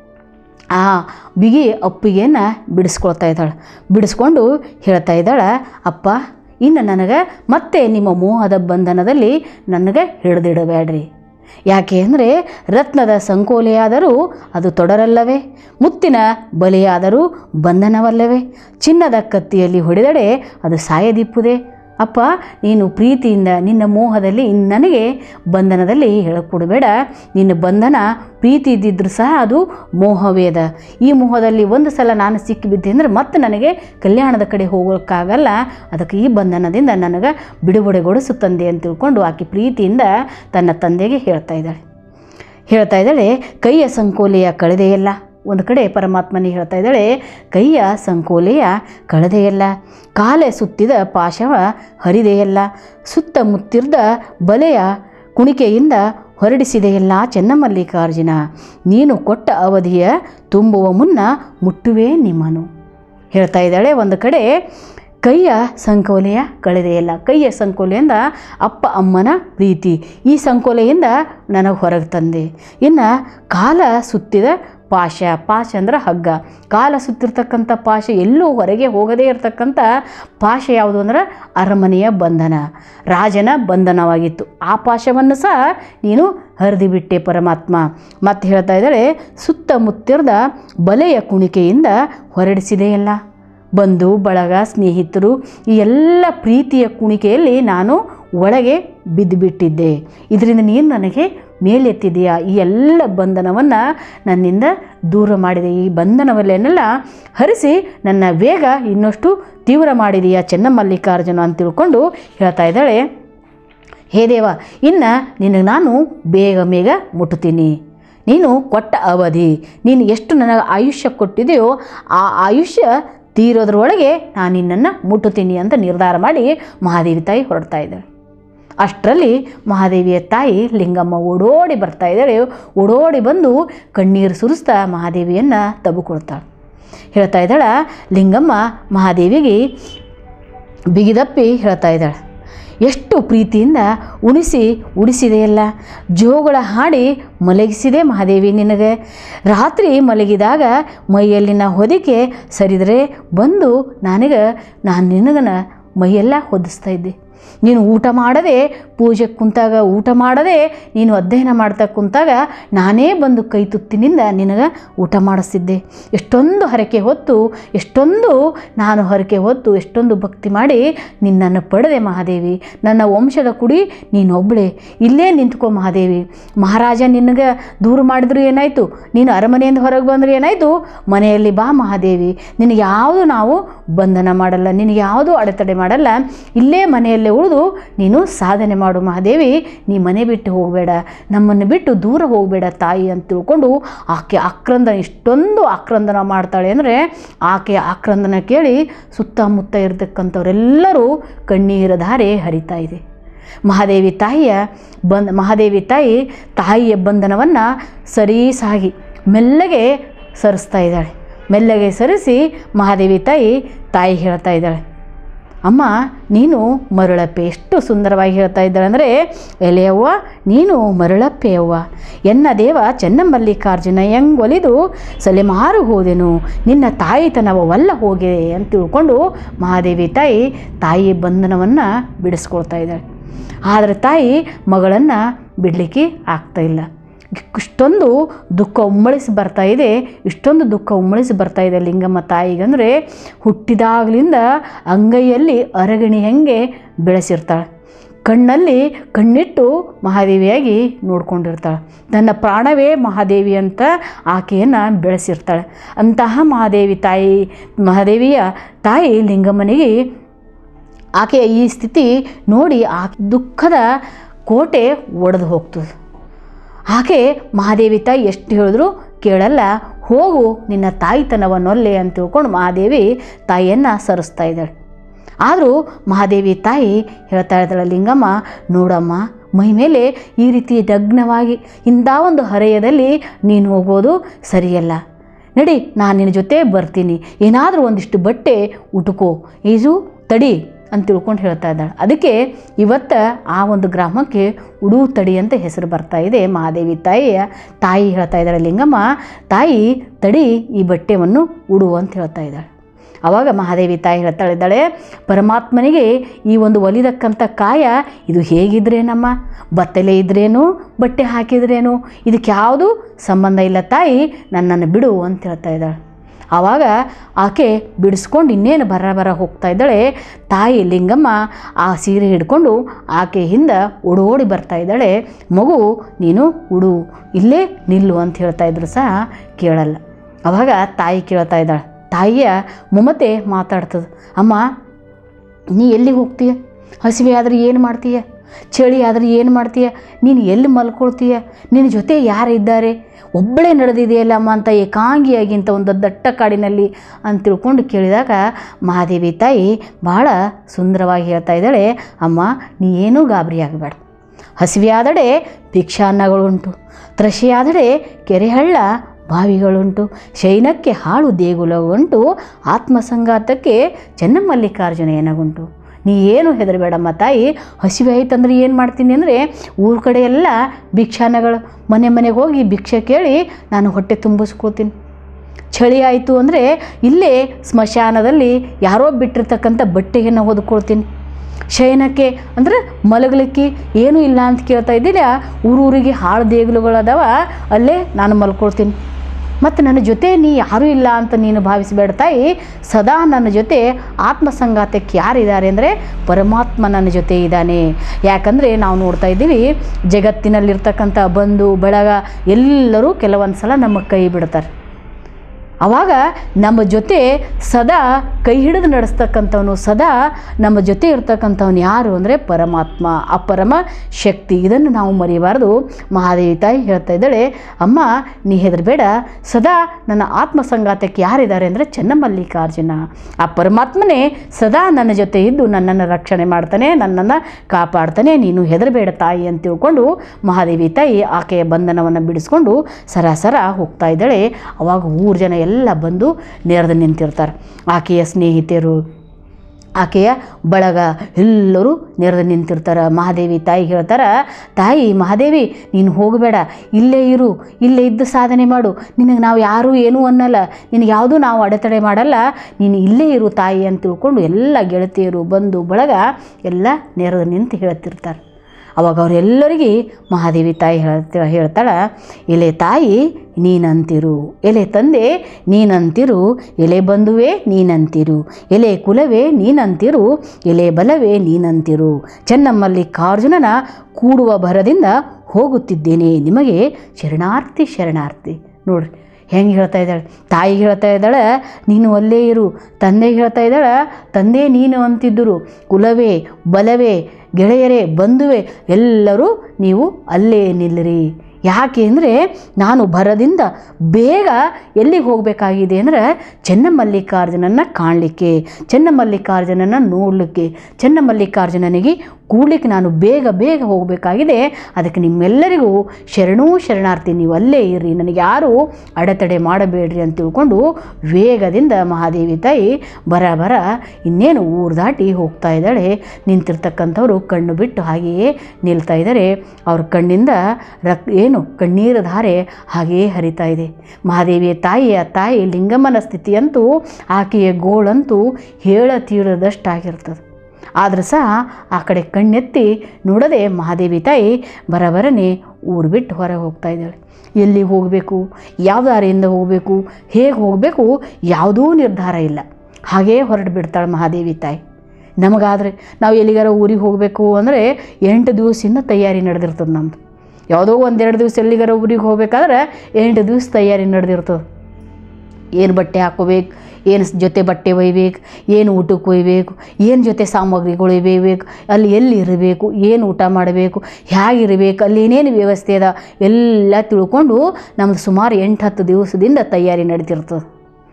ಆ ಬಿಗಿ ಅಪ್ಪಿಗೆಯನ್ನು ಬಿಡಿಸ್ಕೊಳ್ತಾ ಇದ್ದಾಳೆ ಬಿಡಿಸ್ಕೊಂಡು ಹೇಳ್ತಾ ಇದ್ದಾಳೆ ಅಪ್ಪ ಇನ್ನು ನನಗೆ ಮತ್ತೆ ನಿಮ್ಮ ಮೋಹದ ಬಂಧನದಲ್ಲಿ ನನಗೆ ಹಿಡಿದಿಡಬೇಡ್ರಿ ಯಾಕೆ ಅಂದರೆ ರತ್ನದ ಸಂಕೋಲೆಯಾದರೂ ಅದು ತೊಡರಲ್ಲವೇ ಮುತ್ತಿನ ಬಲೆಯಾದರೂ ಬಂಧನವಲ್ಲವೇ ಚಿನ್ನದ ಕತ್ತಿಯಲ್ಲಿ ಹೊಡೆದಡೆ ಅದು ಸಾಯದಿಪ್ಪುದೇ ಅಪ್ಪ ನೀನು ಪ್ರೀತಿಯಿಂದ ನಿನ್ನ ಮೋಹದಲ್ಲಿ ಇನ್ನು ನನಗೆ ಬಂಧನದಲ್ಲಿ ಹೇಳಕೊಡಬೇಡ ನಿನ್ನ ಬಂಧನ ಪ್ರೀತಿ ಇದ್ದಿದ್ರೂ ಸಹ ಅದು ಮೋಹವೇದ ಈ ಮೋಹದಲ್ಲಿ ಒಂದು ಸಲ ನಾನು ಸಿಕ್ಕಿಬಿದ್ದೆ ಅಂದರೆ ಮತ್ತೆ ನನಗೆ ಕಲ್ಯಾಣದ ಕಡೆ ಹೋಗೋಕ್ಕಾಗಲ್ಲ ಅದಕ್ಕೆ ಈ ಬಂಧನದಿಂದ ನನಗೆ ಬಿಡುಗಡೆಗೊಳಿಸು ತಂದೆ ಅಂತ ತಿಳ್ಕೊಂಡು ಆಕೆ ಪ್ರೀತಿಯಿಂದ ತನ್ನ ತಂದೆಗೆ ಹೇಳ್ತಾ ಇದ್ದಾಳೆ ಹೇಳ್ತಾ ಇದ್ದಾಳೆ ಕೈಯ ಸಂಕೋಲೆಯ ಕಳೆದೆಯಲ್ಲ ಒಂದು ಕಡೆ ಪರಮಾತ್ಮನಿಗೆ ಹೇಳ್ತಾ ಇದ್ದಾಳೆ ಕೈಯ ಸಂಕೋಲೆಯ ಕಳೆದೆಯಲ್ಲ ಕಾಲೆ ಸುತ್ತಿದ ಪಾಶವ ಹರಿದೆಯಲ್ಲ ಸುತ್ತಮುತ್ತಿರ್ದ ಬಲೆಯ ಕುಣಿಕೆಯಿಂದ ಹೊರಡಿಸಿದೆಯಲ್ಲ ಚೆನ್ನಮಲ್ಲಿಕಾರ್ಜುನ ನೀನು ಕೊಟ್ಟ ಅವಧಿಯ ತುಂಬುವ ಮುನ್ನ ಮುಟ್ಟುವೆ ನಿಮ್ಮನು ಹೇಳ್ತಾ ಇದ್ದಾಳೆ ಒಂದು ಕಡೆ ಕೈಯ ಸಂಕೋಲೆಯ ಕಳೆದೆಯಲ್ಲ ಕೈಯ ಸಂಕೋಲೆಯಿಂದ ಅಪ್ಪ ಅಮ್ಮನ ಪ್ರೀತಿ ಈ ಸಂಕೋಲೆಯಿಂದ ನನಗೆ ಹೊರಗೆ ತಂದೆ ಇನ್ನು ಕಾಲ ಸುತ್ತಿದ ಪಾಶ ಪಾಶ ಅಂದ್ರೆ ಹಗ್ಗ ಕಾಲ ಸುತ್ತಿರ್ತಕ್ಕಂಥ ಪಾಶ ಎಲ್ಲೂ ಹೊರಗೆ ಹೋಗದೇ ಇರತಕ್ಕಂಥ ಪಾಶ ಯಾವುದು ಅಂದ್ರೆ ಅರಮನೆಯ ಬಂಧನ ರಾಜನ ಬಂಧನವಾಗಿತ್ತು ಆ ಪಾಶವನ್ನು ಸಹ ನೀನು ಹರಿದು ಬಿಟ್ಟೆ ಪರಮಾತ್ಮ ಮತ್ತೆ ಹೇಳ್ತಾ ಇದ್ದಾಳೆ ಸುತ್ತಮುತ್ತಿರದ ಬಲೆಯ ಕುಣಿಕೆಯಿಂದ ಹೊರಡಿಸಿದೆಯಲ್ಲ ಬಂಧು ಬಳಗ ಸ್ನೇಹಿತರು ಈ ಎಲ್ಲ ಪ್ರೀತಿಯ ಕುಣಿಕೆಯಲ್ಲಿ ನಾನು ಒಳಗೆ ಬಿದ್ದುಬಿಟ್ಟಿದ್ದೆ ಇದರಿಂದ ನೀನು ನನಗೆ ಮೇಲೆತ್ತಿದೆಯಾ ಈ ಎಲ್ಲ ಬಂಧನವನ್ನು ನನ್ನಿಂದ ದೂರ ಮಾಡಿದೆ ಈ ಬಂಧನವಲ್ಲೇನೆಲ್ಲ ಹರಿಸಿ ನನ್ನ ವೇಗ ಇನ್ನಷ್ಟು ತೀವ್ರ ಮಾಡಿದೆಯಾ ಚೆನ್ನಮಲ್ಲಿಕಾರ್ಜುನ ಅಂತ ತಿಳ್ಕೊಂಡು ಹೇಳ್ತಾ ಇದ್ದಾಳೆ ಹೇ ದೇವ ಇನ್ನು ನಿನಗೆ ನಾನು ಬೇಗ ಬೇಗ ಮುಟ್ಟುತ್ತೀನಿ ನೀನು ಕೊಟ್ಟ ಅವಧಿ ನೀನು ಎಷ್ಟು ನನಗೆ ಆಯುಷ್ಯ ಕೊಟ್ಟಿದೆಯೋ ಆ ಆಯುಷ್ಯ ತೀರೋದ್ರೊಳಗೆ ನಾನು ನಿನ್ನನ್ನು ಮುಟ್ಟುತ್ತೀನಿ ಅಂತ ನಿರ್ಧಾರ ಮಾಡಿ ಮಹಾದೇವಿ ತಾಯಿ ಹೊರಡ್ತಾ ಇದ್ದಾಳೆ ಅಷ್ಟರಲ್ಲಿ ಮಹಾದೇವಿಯ ತಾಯಿ ಲಿಂಗಮ್ಮ ಓಡೋಡಿ ಬರ್ತಾ ಇದ್ದಾಳೆ ಓಡೋಡಿ ಬಂದು ಕಣ್ಣೀರು ಸುರಿಸ್ತಾ ಮಹಾದೇವಿಯನ್ನು ತಬ್ಬಿಕೊಳ್ತಾಳೆ ಹೇಳ್ತಾ ಇದ್ದಾಳೆ ಲಿಂಗಮ್ಮ ಮಹಾದೇವಿಗೆ ಬಿಗಿದಪ್ಪಿ ಹೇಳ್ತಾ ಇದ್ದಾಳೆ ಎಷ್ಟು ಪ್ರೀತಿಯಿಂದ ಉಣಿಸಿ ಉಡಿಸಿದೆಯಲ್ಲ ಜೋಗಳ ಹಾಡಿ ಮಲಗಿಸಿದೆ ಮಹಾದೇವಿ ನಿನಗೆ ರಾತ್ರಿ ಮಲಗಿದಾಗ ಮೈಯಲ್ಲಿನ ಹೊದಿಕೆ ಸರಿದರೆ ಬಂದು ನನಗೆ ನಾನು ನಿನಗನ ಮೈಯೆಲ್ಲ ಹೊದಿಸ್ತಾ ಇದ್ದೆ ನೀನು ಊಟ ಮಾಡದೆ ಪೂಜೆ ಕುಂತಾಗ ಊಟ ಮಾಡದೆ ನೀನು ಅಧ್ಯಯನ ಮಾಡ್ತಾ ಕುಂತಾಗ ನಾನೇ ಬಂದು ಕೈ ತುತ್ತಿನಿಂದ ನಿನಗೆ ಊಟ ಮಾಡಿಸ್ತಿದ್ದೆ ಎಷ್ಟೊಂದು ಹರಕೆ ಹೊತ್ತು ಎಷ್ಟೊಂದು ನಾನು ಹರಕೆ ಹೊತ್ತು ಎಷ್ಟೊಂದು ಭಕ್ತಿ ಮಾಡಿ ನಿನ್ನನ್ನು ಪಡೆದೆ ಮಹಾದೇವಿ ನನ್ನ ವಂಶದ ಕುಡಿ ನೀನೊಬ್ಬಳೆ ಇಲ್ಲೇ ನಿಂತ್ಕೋ ಮಹಾದೇವಿ ಮಹಾರಾಜ ನಿನಗೆ ದೂರ ಮಾಡಿದ್ರು ಏನಾಯಿತು ನೀನು ಅರಮನೆಯಿಂದ ಹೊರಗೆ ಬಂದರೆ ಏನಾಯಿತು ಮನೆಯಲ್ಲಿ ಬಾ ಮಹಾದೇವಿ ನಿನಗೆ ಯಾವುದು ನಾವು ಬಂಧನ ಮಾಡಲ್ಲ ನಿನಗೆ ಯಾವುದು ಅಡೆತಡೆ ಮಾಡಲ್ಲ ಇಲ್ಲೇ ಮನೆಯಲ್ಲೇ ಉಳಿದು ನೀನು ಸಾಧನೆ ಮಾಡು ಮಹಾದೇವಿ ನೀ ಮನೆ ಬಿಟ್ಟು ಹೋಗಬೇಡ ನಮ್ಮನ್ನು ಬಿಟ್ಟು ದೂರ ಹೋಗಬೇಡ ತಾಯಿ ಅಂತ ತಿಳ್ಕೊಂಡು ಆಕೆ ಆಕ್ರಂದನ ಇಷ್ಟೊಂದು ಆಕ್ರಂದನ ಮಾಡ್ತಾಳೆ ಅಂದರೆ ಆಕೆ ಆಕ್ರಂದನ ಕೇಳಿ ಸುತ್ತಮುತ್ತ ಇರತಕ್ಕಂಥವರೆಲ್ಲರೂ ಕಣ್ಣೀರ ಧಾರೆ ಹರಿತಾ ಇದೆ ಮಹಾದೇವಿ ತಾಯಿಯ ಬಂದ ಮಹಾದೇವಿ ತಾಯಿ ತಾಯಿಯ ಬಂಧನವನ್ನು ಸರೀಸಾಗಿ ಮೆಲ್ಲಗೆ ಸರಿಸ್ತಾ ಇದ್ದಾಳೆ ಮೆಲ್ಲಗೆ ಸರಿಸಿ ಮಹಾದೇವಿ ತಾಯಿ ತಾಯಿ ಹೇಳ್ತಾ ಇದ್ದಾಳೆ ಅಮ್ಮ ನೀನು ಮರಳಪ್ಪೆ ಎಷ್ಟು ಸುಂದರವಾಗಿ ಹೇಳ್ತಾ ಇದ್ದಾಳೆ ಅಂದರೆ ಎಲೆಯವ್ವ ನೀನು ಮರಳಪ್ಪೆ ಅವ್ವ ಎನ್ನ ದೇವ ಚೆನ್ನಮಲ್ಲಿಕಾರ್ಜುನ ಹೆಂಗೊಲಿದು ಸಲೆಮಾರು ಹೋದೆನು ನಿನ್ನ ತಾಯಿತನವಲ್ಲ ಹೋಗಿದೆ ಅಂತ ತಿಳ್ಕೊಂಡು ಮಹಾದೇವಿ ತಾಯಿ ತಾಯಿ ಬಂಧನವನ್ನು ಬಿಡಿಸ್ಕೊಳ್ತಾ ಇದ್ದಾಳೆ ಆದರೆ ತಾಯಿ ಮಗಳನ್ನು ಬಿಡಲಿಕ್ಕೆ ಆಗ್ತಾ ಇಲ್ಲ ಇಷ್ಟೊಂದು ದುಃಖ ಉಮ್ಮಳಿಸಿ ಬರ್ತಾ ಇದೆ ಇಷ್ಟೊಂದು ದುಃಖ ಉಮ್ಮಳಿಸಿ ಬರ್ತಾ ಇದೆ ಲಿಂಗಮ್ಮ ತಾಯಿಗಂದರೆ ಹುಟ್ಟಿದಾಗಲಿಂದ ಅಂಗೈಯಲ್ಲಿ ಅರಗಣಿ ಹೆಂಗೆ ಬೆಳೆಸಿರ್ತಾಳೆ ಕಣ್ಣಲ್ಲಿ ಕಣ್ಣಿಟ್ಟು ಮಹಾದೇವಿಯಾಗಿ ನೋಡ್ಕೊಂಡಿರ್ತಾಳೆ ತನ್ನ ಪ್ರಾಣವೇ ಮಹಾದೇವಿ ಅಂತ ಆಕೆಯನ್ನು ಬೆಳೆಸಿರ್ತಾಳೆ ಅಂತಹ ಮಹಾದೇವಿ ತಾಯಿ ಮಹಾದೇವಿಯ ತಾಯಿ ಲಿಂಗಮ್ಮನಿಗೆ ಆಕೆಯ ಈ ಸ್ಥಿತಿ ನೋಡಿ ಆ ದುಃಖದ ಕೋಟೆ ಒಡೆದು ಹೋಗ್ತದೆ ಆಕೆ ಮಹಾದೇವಿ ತಾಯಿ ಎಷ್ಟು ಹೇಳಿದ್ರು ಕೇಳಲ್ಲ ಹೋಗು ನಿನ್ನ ತಾಯಿತನವನ್ನೊಲ್ಲೆ ಅಂತ ತಿಳ್ಕೊಂಡು ಮಹಾದೇವಿ ತಾಯಿಯನ್ನು ಸರಿಸ್ತಾ ಇದ್ದಾಳೆ ಆದರೂ ಮಹಾದೇವಿ ತಾಯಿ ಹೇಳ್ತಾ ಇದ್ದಾಳೆ ಲಿಂಗಮ್ಮ ನೋಡಮ್ಮ ಮೈ ಮೇಲೆ ಈ ರೀತಿ ನಗ್ನವಾಗಿ ಇಂಥ ಒಂದು ಹರೆಯದಲ್ಲಿ ನೀನು ಹೋಗೋದು ಸರಿಯಲ್ಲ ನಡಿ ನಾನು ನಿನ್ನ ಜೊತೆ ಬರ್ತೀನಿ ಏನಾದರೂ ಒಂದಿಷ್ಟು ಬಟ್ಟೆ ಉಟ್ಕೋ ಇದು ತಡಿ ಅಂತ ತಿಳ್ಕೊಂಡು ಹೇಳ್ತಾ ಇದ್ದಾಳೆ ಅದಕ್ಕೆ ಇವತ್ತು ಆ ಒಂದು ಗ್ರಾಮಕ್ಕೆ ಉಡು ತಡಿ ಅಂತ ಹೆಸರು ಬರ್ತಾ ಇದೆ ಮಹಾದೇವಿ ತಾಯಿಯ ತಾಯಿ ಹೇಳ್ತಾ ಇದ್ದಾಳೆ ಲಿಂಗಮ್ಮ ತಾಯಿ ತಡಿ ಈ ಬಟ್ಟೆಯನ್ನು ಉಡು ಅಂತ ಹೇಳ್ತಾ ಇದ್ದಾಳೆ ಆವಾಗ ಮಹಾದೇವಿ ತಾಯಿ ಹೇಳ್ತಾ ಇದ್ದಾಳೆ ಪರಮಾತ್ಮನಿಗೆ ಈ ಒಂದು ಒಲಿದಕ್ಕಂಥ ಕಾಯ ಇದು ಹೇಗಿದ್ರೇನಮ್ಮ ಬತ್ತಲೆ ಇದ್ರೇನು ಬಟ್ಟೆ ಹಾಕಿದ್ರೇನು ಇದಕ್ಕೆ ಯಾವುದು ಸಂಬಂಧ ಇಲ್ಲ ತಾಯಿ ನನ್ನನ್ನು ಬಿಡು ಅಂತ ಹೇಳ್ತಾ ಇದ್ದಾಳೆ ಆವಾಗ ಆಕೆ ಬಿಡಿಸ್ಕೊಂಡು ಇನ್ನೇನು ಬರ ಬರ ಹೋಗ್ತಾ ಇದ್ದಾಳೆ ತಾಯಿ ಲಿಂಗಮ್ಮ ಆ ಸೀರೆ ಹಿಡ್ಕೊಂಡು ಆಕೆ ಹಿಂದೆ ಓಡೋಡಿ ಬರ್ತಾ ಇದ್ದಾಳೆ ಮಗು ನೀನು ಉಡು ಇಲ್ಲೇ ನಿಲ್ಲು ಅಂತ ಹೇಳ್ತಾ ಇದ್ರು ಸಹ ಕೇಳಲ್ಲ ಆವಾಗ ತಾಯಿ ಕೇಳ್ತಾ ಇದ್ದಾಳೆ ತಾಯಿಯ ಮಮತೆ ಮಾತಾಡ್ತದೆ ಅಮ್ಮ ನೀ ಎಲ್ಲಿಗೆ ಹೋಗ್ತೀಯ ಹಸಿವೆ ಆದರೆ ಏನು ಮಾಡ್ತೀಯ ಚಳಿ ಆದರೆ ಏನು ಮಾಡ್ತೀಯ ನೀನು ಎಲ್ಲಿ ಮಲ್ಕೊಳ್ತೀಯ ನಿನ್ನ ಜೊತೆ ಯಾರಿದ್ದಾರೆ ಒಬ್ಬಳೇ ನಡೆದಿದೆಯಲ್ಲ ಅಮ್ಮ ಅಂತ ಏಕಾಂಗಿಯಾಗಿ ಇಂಥ ಒಂದು ದಟ್ಟ ಕಾಡಿನಲ್ಲಿ ಅಂತ ತಿಳ್ಕೊಂಡು ಕೇಳಿದಾಗ ಮಹಾದೇವಿ ತಾಯಿ ಭಾಳ ಸುಂದರವಾಗಿ ಹೇಳ್ತಾ ಇದ್ದಾಳೆ ಅಮ್ಮ ನೀ ಏನೂ ಗಾಬರಿ ಆಗಬೇಡ ಹಸಿವೆಯಾದಡೆ ಭಿಕ್ಷಾನ್ನಗಳುಂಟು ತ್ರಷೆಯಾದಡೆ ಕೆರೆಹಳ್ಳ ಬಾವಿಗಳುಂಟು ಶೈನಕ್ಕೆ ಹಾಳು ದೇಗುಲವುಂಟು ಆತ್ಮಸಂಗಾತಕ್ಕೆ ಚೆನ್ನಮಲ್ಲಿಕಾರ್ಜುನ ಏನಗುಂಟು ನೀ ಏನು ಹೆದರಬೇಡಮ್ಮ ತಾಯಿ ಹಸಿವೆ ಆಯ್ತಂದ್ರೆ ಏನು ಮಾಡ್ತೀನಿ ಅಂದರೆ ಊರ ಕಡೆ ಎಲ್ಲ ಭಿಕ್ಷಾನಗಳು ಮನೆ ಮನೆಗೆ ಹೋಗಿ ಭಿಕ್ಷೆ ಕೇಳಿ ನಾನು ಹೊಟ್ಟೆ ತುಂಬಿಸ್ಕೊಳ್ತೀನಿ ಚಳಿ ಆಯಿತು ಅಂದರೆ ಇಲ್ಲೇ ಸ್ಮಶಾನದಲ್ಲಿ ಯಾರೋ ಬಿಟ್ಟಿರ್ತಕ್ಕಂಥ ಬಟ್ಟೆಯನ್ನು ಹೊದ್ಕೊಳ್ತೀನಿ ಶಯನಕ್ಕೆ ಅಂದರೆ ಮಲಗಲಿಕ್ಕೆ ಏನೂ ಇಲ್ಲ ಅಂತ ಕೇಳ್ತಾ ಇದ್ದೀರಾ ಊರೂರಿಗೆ ಹಾಳು ದೇಗುಲಗಳದಾವ ಅಲ್ಲೇ ನಾನು ಮಲ್ಕೊಳ್ತೀನಿ ಮತ್ತು ನನ್ನ ಜೊತೆ ನೀ ಯಾರೂ ಇಲ್ಲ ಅಂತ ನೀನು ಭಾವಿಸಬೇಡ ತಾಯಿ ಸದಾ ನನ್ನ ಜೊತೆ ಆತ್ಮಸಂಗಾತಕ್ಕೆ ಯಾರಿದ್ದಾರೆ ಅಂದರೆ ಪರಮಾತ್ಮ ನನ್ನ ಜೊತೆ ಇದ್ದಾನೆ ಯಾಕಂದರೆ ನಾವು ನೋಡ್ತಾ ಇದ್ದೀವಿ ಜಗತ್ತಿನಲ್ಲಿರ್ತಕ್ಕಂಥ ಬಂಧು ಬಳಗ ಎಲ್ಲರೂ ಕೆಲವೊಂದು ಸಲ ನಮ್ಮ ಕೈ ಬಿಡ್ತಾರೆ ಆವಾಗ ನಮ್ಮ ಜೊತೆ ಸದಾ ಕೈ ಹಿಡಿದು ನಡೆಸ್ತಕ್ಕಂಥವನು ಸದಾ ನಮ್ಮ ಜೊತೆ ಇರ್ತಕ್ಕಂಥವನು ಯಾರು ಅಂದರೆ ಪರಮಾತ್ಮ ಆ ಪರಮ ಶಕ್ತಿ ಇದನ್ನು ನಾವು ಮರೆಯಬಾರ್ದು ಮಹಾದೇವಿ ತಾಯಿ ಹೇಳ್ತಾ ಇದ್ದಾಳೆ ಅಮ್ಮ ನೀ ಹೆದರಬೇಡ ಸದಾ ನನ್ನ ಆತ್ಮ ಸಂಗಾತಕ್ಕೆ ಯಾರಿದ್ದಾರೆ ಅಂದರೆ ಚೆನ್ನಮಲ್ಲಿಕಾರ್ಜುನ ಆ ಪರಮಾತ್ಮನೇ ಸದಾ ನನ್ನ ಜೊತೆ ಇದ್ದು ನನ್ನನ್ನು ರಕ್ಷಣೆ ಮಾಡ್ತಾನೆ ನನ್ನನ್ನು ಕಾಪಾಡ್ತಾನೆ ನೀನು ಹೆದರಬೇಡ ತಾಯಿ ಅಂತ ತಿಳ್ಕೊಂಡು ಮಹಾದೇವಿ ತಾಯಿ ಆಕೆಯ ಬಂಧನವನ್ನು ಬಿಡಿಸ್ಕೊಂಡು ಸರಾಸರ ಹೋಗ್ತಾ ಇದ್ದಾಳೆ ಅವಾಗ ಊರು ಜನ ಎಲ್ಲ ಬಂದು ನೆರೆದು ನಿಂತಿರ್ತಾರೆ ಆಕೆಯ ಸ್ನೇಹಿತರು ಆಕೆಯ ಬಳಗ ಎಲ್ಲರೂ ನೆರೆದು ನಿಂತಿರ್ತಾರೆ ಮಹಾದೇವಿ ತಾಯಿ ಹೇಳ್ತಾರೆ ತಾಯಿ ಮಹಾದೇವಿ ನೀನು ಹೋಗಬೇಡ ಇಲ್ಲೇ ಇರು ಇಲ್ಲೇ ಇದ್ದು ಸಾಧನೆ ಮಾಡು ನಿನಗೆ ನಾವು ಯಾರೂ ಏನೂ ಅನ್ನಲ್ಲ ನಿನಗೆ ಯಾವುದೂ ನಾವು ಅಡೆತಡೆ ಮಾಡಲ್ಲ ನೀನು ಇಲ್ಲೇ ಇರು ತಾಯಿ ಅಂತ ತಿಳ್ಕೊಂಡು ಎಲ್ಲ ಗೆಳತಿಯರು ಬಂದು ಬಳಗ ಎಲ್ಲ ನೆರೆದು ನಿಂತು ಹೇಳ್ತಿರ್ತಾರೆ ಅವಾಗ ಅವರೆಲ್ಲರಿಗೆ ಮಹಾದೇವಿ ತಾಯಿ ಹೇಳ್ತ ಹೇಳ್ತಾಳೆ ಎಲೆ ತಾಯಿ ನೀನಂತಿರು ಎಲೆ ತಂದೆ ನೀನಂತಿರು ಎಲೆ ಬಂಧುವೆ ನೀನಂತಿರು ಎಲೆ ಕುಲವೇ ನೀನಂತಿರು ಎಲೆ ಬಲವೇ ನೀನಂತಿರು ಚೆನ್ನಮಲ್ಲಿಕಾರ್ಜುನನ ಕೂಡುವ ಭರದಿಂದ ಹೋಗುತ್ತಿದ್ದೇನೆ ನಿಮಗೆ ಶರಣಾರ್ಥಿ ಶರಣಾರ್ಥಿ ನೋಡ್ರಿ ಹೆಂಗೆ ಹೇಳ್ತಾ ಇದ್ದಾಳೆ ತಾಯಿ ಹೇಳ್ತಾ ಇದ್ದಾಳೆ ನೀನು ಅಲ್ಲೇ ಇರು ತಂದೆ ಹೇಳ್ತಾ ಇದ್ದಾಳೆ ತಂದೆ ನೀನು ಅಂತಿದ್ದರು ಕುಲವೇ ಬಲವೇ ಗೆಳೆಯರೇ ಬಂಧುವೆ ಎಲ್ಲರೂ ನೀವು ಅಲ್ಲೇ ನಿಲ್ಲಿರಿ ಯಾಕೆ ಅಂದರೆ ನಾನು ಭರದಿಂದ ಬೇಗ ಎಲ್ಲಿಗೆ ಹೋಗಬೇಕಾಗಿದೆ ಅಂದರೆ ಚೆನ್ನಮಲ್ಲಿಕಾರ್ಜುನನ್ನ ಕಾಣಲಿಕ್ಕೆ ಚೆನ್ನಮಲ್ಲಿಕಾರ್ಜುನನ ನೋಡಲಿಕ್ಕೆ ಚೆನ್ನಮಲ್ಲಿಕಾರ್ಜುನನಿಗೆ ಕೂಡ್ಲಿಕ್ಕೆ ನಾನು ಬೇಗ ಬೇಗ ಹೋಗಬೇಕಾಗಿದೆ ಅದಕ್ಕೆ ನಿಮ್ಮೆಲ್ಲರಿಗೂ ಶರಣೂ ಶರಣಾರ್ಥಿ ನೀವು ಅಲ್ಲೇ ಇರ್ರಿ ನನಗೆ ಯಾರು ಅಡೆತಡೆ ಮಾಡಬೇಡ್ರಿ ಅಂತ ತಿಳ್ಕೊಂಡು ವೇಗದಿಂದ ಮಹಾದೇವಿ ತಾಯಿ ಬರ ಬರ ಇನ್ನೇನು ಊರು ದಾಟಿ ಹೋಗ್ತಾ ಇದ್ದಾಳೆ ನಿಂತಿರ್ತಕ್ಕಂಥವ್ರು ಕಣ್ಣು ಬಿಟ್ಟು ಹಾಗೆಯೇ ನಿಲ್ತಾ ಇದ್ದಾರೆ ಅವ್ರ ಕಣ್ಣಿಂದ ರಕ್ ಏನು ಕಣ್ಣೀರ ಧಾರೆ ಹಾಗೆಯೇ ಹರಿತಾ ಇದೆ ಮಹಾದೇವಿಯ ತಾಯಿಯ ತಾಯಿ ಲಿಂಗಮ್ಮನ ಸ್ಥಿತಿಯಂತೂ ಆಕೆಯ ಗೋಳಂತೂ ಹೇಳ ತೀರದಷ್ಟಾಗಿರ್ತದೆ ಆದರೂ ಸಹ ಆ ಕಡೆ ಕಣ್ಣೆತ್ತಿ ನೋಡದೆ ಮಹಾದೇವಿ ತಾಯಿ ಬರಬರನೆ ಊರು ಬಿಟ್ಟು ಹೊರಗೆ ಹೋಗ್ತಾ ಇದ್ದಾಳೆ ಎಲ್ಲಿ ಹೋಗಬೇಕು ಯಾವ ದಾರಿಯಿಂದ ಹೋಗಬೇಕು ಹೇಗೆ ಹೋಗಬೇಕು ಯಾವುದೂ ನಿರ್ಧಾರ ಇಲ್ಲ ಹಾಗೇ ಹೊರಟು ಬಿಡ್ತಾಳೆ ಮಹಾದೇವಿ ತಾಯಿ ನಮಗಾದರೆ ನಾವು ಎಲ್ಲಿಗಾರ ಊರಿಗೆ ಹೋಗಬೇಕು ಅಂದರೆ ಎಂಟು ದಿವಸದಿಂದ ತಯಾರಿ ನಡೆದಿರ್ತದೆ ನಮ್ಮದು ಯಾವುದೋ ಒಂದೆರಡು ದಿವಸ ಎಲ್ಲಿಗಾರ ಊರಿಗೆ ಹೋಗ್ಬೇಕಾದ್ರೆ ಎಂಟು ದಿವಸ ತಯಾರಿ ನಡೆದಿರ್ತದೆ ಏನು ಬಟ್ಟೆ ಹಾಕೋಬೇಕು ಏನು ಜೊತೆ ಬಟ್ಟೆ ಒಯ್ಬೇಕು ಏನು ಊಟಕ್ಕೆ ಒಯ್ಬೇಕು ಏನು ಜೊತೆ ಸಾಮಗ್ರಿಗಳು ಒಯ್ಬೇಕು ಅಲ್ಲಿ ಎಲ್ಲಿ ಇರಬೇಕು ಏನು ಊಟ ಮಾಡಬೇಕು ಹೇಗಿರಬೇಕು ಅಲ್ಲಿ ಏನೇನು ವ್ಯವಸ್ಥೆ ಅದ ಎಲ್ಲ ತಿಳ್ಕೊಂಡು ನಮ್ದು ಸುಮಾರು ಎಂಟು ಹತ್ತು ದಿವಸದಿಂದ ತಯಾರಿ ನಡೀತಿರ್ತದೆ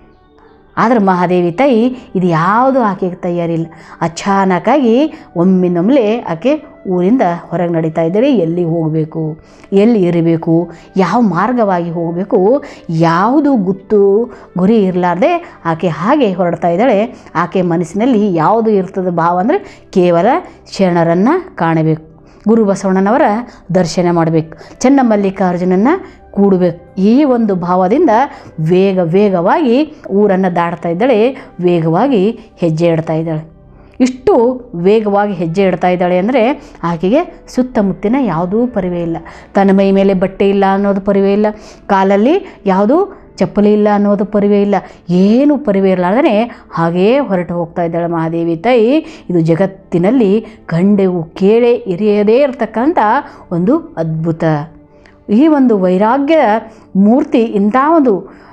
ಆದರೆ ಮಹಾದೇವಿ ತಾಯಿ ಇದು ಯಾವುದು ಆಕೆಗೆ ತಯಾರಿಲ್ಲ ಅಚಾನಕ್ಕಾಗಿ ಒಮ್ಮಿನೊಮ್ಮಲೆ ಆಕೆ ಊರಿಂದ ಹೊರಗೆ ನಡೀತಾ ಇದ್ದಾರೆ ಎಲ್ಲಿ ಹೋಗಬೇಕು ಎಲ್ಲಿ ಇರಬೇಕು ಯಾವ ಮಾರ್ಗವಾಗಿ ಹೋಗಬೇಕು ಯಾವುದು ಗುತ್ತು ಗುರಿ ಇರಲಾರ್ದೆ ಆಕೆ ಹಾಗೆ ಹೊರಡ್ತಾ ಇದ್ದಾಳೆ ಆಕೆ ಮನಸ್ಸಿನಲ್ಲಿ ಯಾವುದು ಇರ್ತದೆ ಭಾವ ಅಂದರೆ ಕೇವಲ ಶರಣರನ್ನು ಕಾಣಬೇಕು ಗುರು ಬಸವಣ್ಣನವರ ದರ್ಶನ ಮಾಡಬೇಕು ಚೆನ್ನಮಲ್ಲಿಕಾರ್ಜುನನ್ನ ಕೂಡಬೇಕು ಈ ಒಂದು ಭಾವದಿಂದ ವೇಗ ವೇಗವಾಗಿ ಊರನ್ನು ದಾಟ್ತಾ ಇದ್ದಾಳೆ ವೇಗವಾಗಿ ಹೆಜ್ಜೆ ಇಡ್ತಾ ಇದ್ದಾಳೆ ಇಷ್ಟು ವೇಗವಾಗಿ ಹೆಜ್ಜೆ ಇಡ್ತಾ ಇದ್ದಾಳೆ ಅಂದರೆ ಆಕೆಗೆ ಸುತ್ತಮುತ್ತಿನ ಯಾವುದೂ ಪರಿವೇ ಇಲ್ಲ ತನ್ನ ಮೈ ಮೇಲೆ ಬಟ್ಟೆ ಇಲ್ಲ ಅನ್ನೋದು ಪರಿವೇ ಇಲ್ಲ ಕಾಲಲ್ಲಿ ಯಾವುದೂ ಚಪ್ಪಲಿ ಇಲ್ಲ ಅನ್ನೋದು ಪರಿವೇ ಇಲ್ಲ ಏನು ಪರಿವೇ ಇರಲಾರ್ದೇ ಹಾಗೇ ಹೊರಟು ಹೋಗ್ತಾ ಇದ್ದಾಳೆ ಮಹಾದೇವಿ ತಾಯಿ ಇದು ಜಗತ್ತಿನಲ್ಲಿ ಕಂಡೆವು ಕೇಳೇ ಇರಿಯದೇ ಇರತಕ್ಕಂಥ ಒಂದು ಅದ್ಭುತ ಈ ಒಂದು ವೈರಾಗ್ಯದ ಮೂರ್ತಿ ಇಂಥ ಒಂದು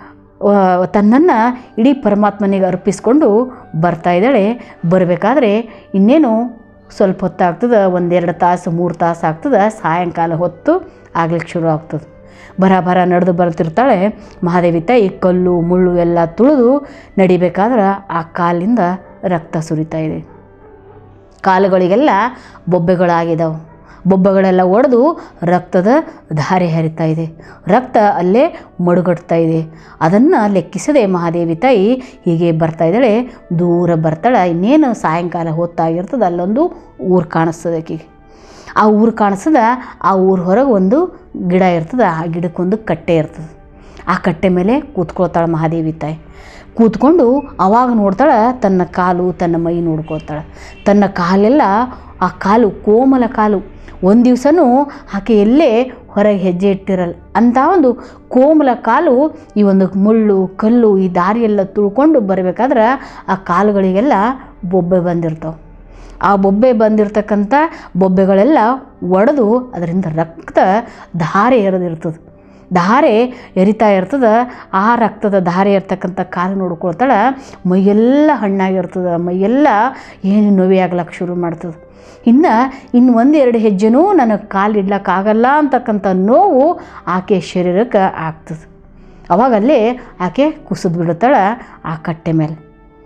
ತನ್ನನ್ನು ಇಡೀ ಪರಮಾತ್ಮನಿಗೆ ಅರ್ಪಿಸ್ಕೊಂಡು ಬರ್ತಾ ಇದ್ದಾಳೆ ಬರಬೇಕಾದ್ರೆ ಇನ್ನೇನು ಸ್ವಲ್ಪ ಹೊತ್ತಾಗ್ತದೆ ಒಂದೆರಡು ತಾಸು ಮೂರು ತಾಸು ಆಗ್ತದೆ ಸಾಯಂಕಾಲ ಹೊತ್ತು ಆಗ್ಲಿಕ್ಕೆ ಶುರು ಆಗ್ತದೆ ಬರ ಬರ ನಡೆದು ಬರ್ತಿರ್ತಾಳೆ ಮಹಾದೇವಿ ತಾಯಿ ಕಲ್ಲು ಮುಳ್ಳು ಎಲ್ಲ ತುಳಿದು ನಡಿಬೇಕಾದ್ರೆ ಆ ಕಾಲಿಂದ ರಕ್ತ ಸುರಿತಾ ಇದೆ ಕಾಲುಗಳಿಗೆಲ್ಲ ಬೊಬ್ಬೆಗಳಾಗಿದ್ದಾವೆ ಬೊಬ್ಬೆಗಳೆಲ್ಲ ಒಡೆದು ರಕ್ತದ ಧಾರೆ ಹರಿತಾ ಇದೆ ರಕ್ತ ಅಲ್ಲೇ ಮಡುಗಟ್ತಾ ಇದೆ ಅದನ್ನು ಲೆಕ್ಕಿಸದೆ ಮಹಾದೇವಿ ತಾಯಿ ಹೀಗೆ ಬರ್ತಾ ಇದ್ದಾಳೆ ದೂರ ಬರ್ತಾಳೆ ಇನ್ನೇನು ಸಾಯಂಕಾಲ ಹೊತ್ತಾಗಿರ್ತದೆ ಅಲ್ಲೊಂದು ಊರು ಕಾಣಿಸ್ತದೆ ಆಕೆಗೆ ಆ ಊರು ಕಾಣಿಸ್ತದ ಆ ಊರ ಹೊರಗೆ ಒಂದು ಗಿಡ ಇರ್ತದೆ ಆ ಗಿಡಕ್ಕೊಂದು ಕಟ್ಟೆ ಇರ್ತದೆ ಆ ಕಟ್ಟೆ ಮೇಲೆ ಕೂತ್ಕೊಳ್ತಾಳೆ ಮಹಾದೇವಿ ತಾಯಿ ಕೂತ್ಕೊಂಡು ಅವಾಗ ನೋಡ್ತಾಳೆ ತನ್ನ ಕಾಲು ತನ್ನ ಮೈ ನೋಡ್ಕೊಳ್ತಾಳೆ ತನ್ನ ಕಾಲೆಲ್ಲ ಆ ಕಾಲು ಕೋಮಲ ಕಾಲು ಒಂದು ದಿವಸನೂ ಆಕೆ ಎಲ್ಲೇ ಹೊರಗೆ ಹೆಜ್ಜೆ ಇಟ್ಟಿರಲ್ಲ ಅಂಥ ಒಂದು ಕೋಮಲ ಕಾಲು ಈ ಒಂದು ಮುಳ್ಳು ಕಲ್ಲು ಈ ದಾರಿಯೆಲ್ಲ ತುಳ್ಕೊಂಡು ಬರಬೇಕಾದ್ರೆ ಆ ಕಾಲುಗಳಿಗೆಲ್ಲ ಬೊಬ್ಬೆ ಬಂದಿರ್ತಾವೆ ಆ ಬೊಬ್ಬೆ ಬಂದಿರತಕ್ಕಂಥ ಬೊಬ್ಬೆಗಳೆಲ್ಲ ಒಡೆದು ಅದರಿಂದ ರಕ್ತ ಧಾರೆ ಎರೆದಿರ್ತದೆ ಧಾರೆ ಎರಿತಾ ಇರ್ತದೆ ಆ ರಕ್ತದ ಧಾರೆ ಇರ್ತಕ್ಕಂಥ ಕಾಲು ನೋಡ್ಕೊಳ್ತಾಳೆ ಮೈಯೆಲ್ಲ ಹಣ್ಣಾಗಿರ್ತದೆ ಮೈಯೆಲ್ಲ ಏನು ನೋವೇ ಆಗ್ಲಕ್ಕೆ ಶುರು ಮಾಡ್ತದೆ ಇನ್ನು ಇನ್ನು ಒಂದೆರಡು ಹೆಜ್ಜೆನೂ ನನಗೆ ಕಾಲು ಇಡ್ಲಕ್ಕಾಗಲ್ಲ ಅಂತಕ್ಕಂಥ ನೋವು ಆಕೆ ಶರೀರಕ್ಕೆ ಆಗ್ತದೆ ಅವಾಗಲ್ಲೇ ಆಕೆ ಕುಸಿದು ಬಿಡುತ್ತಾಳೆ ಆ ಕಟ್ಟೆ ಮೇಲೆ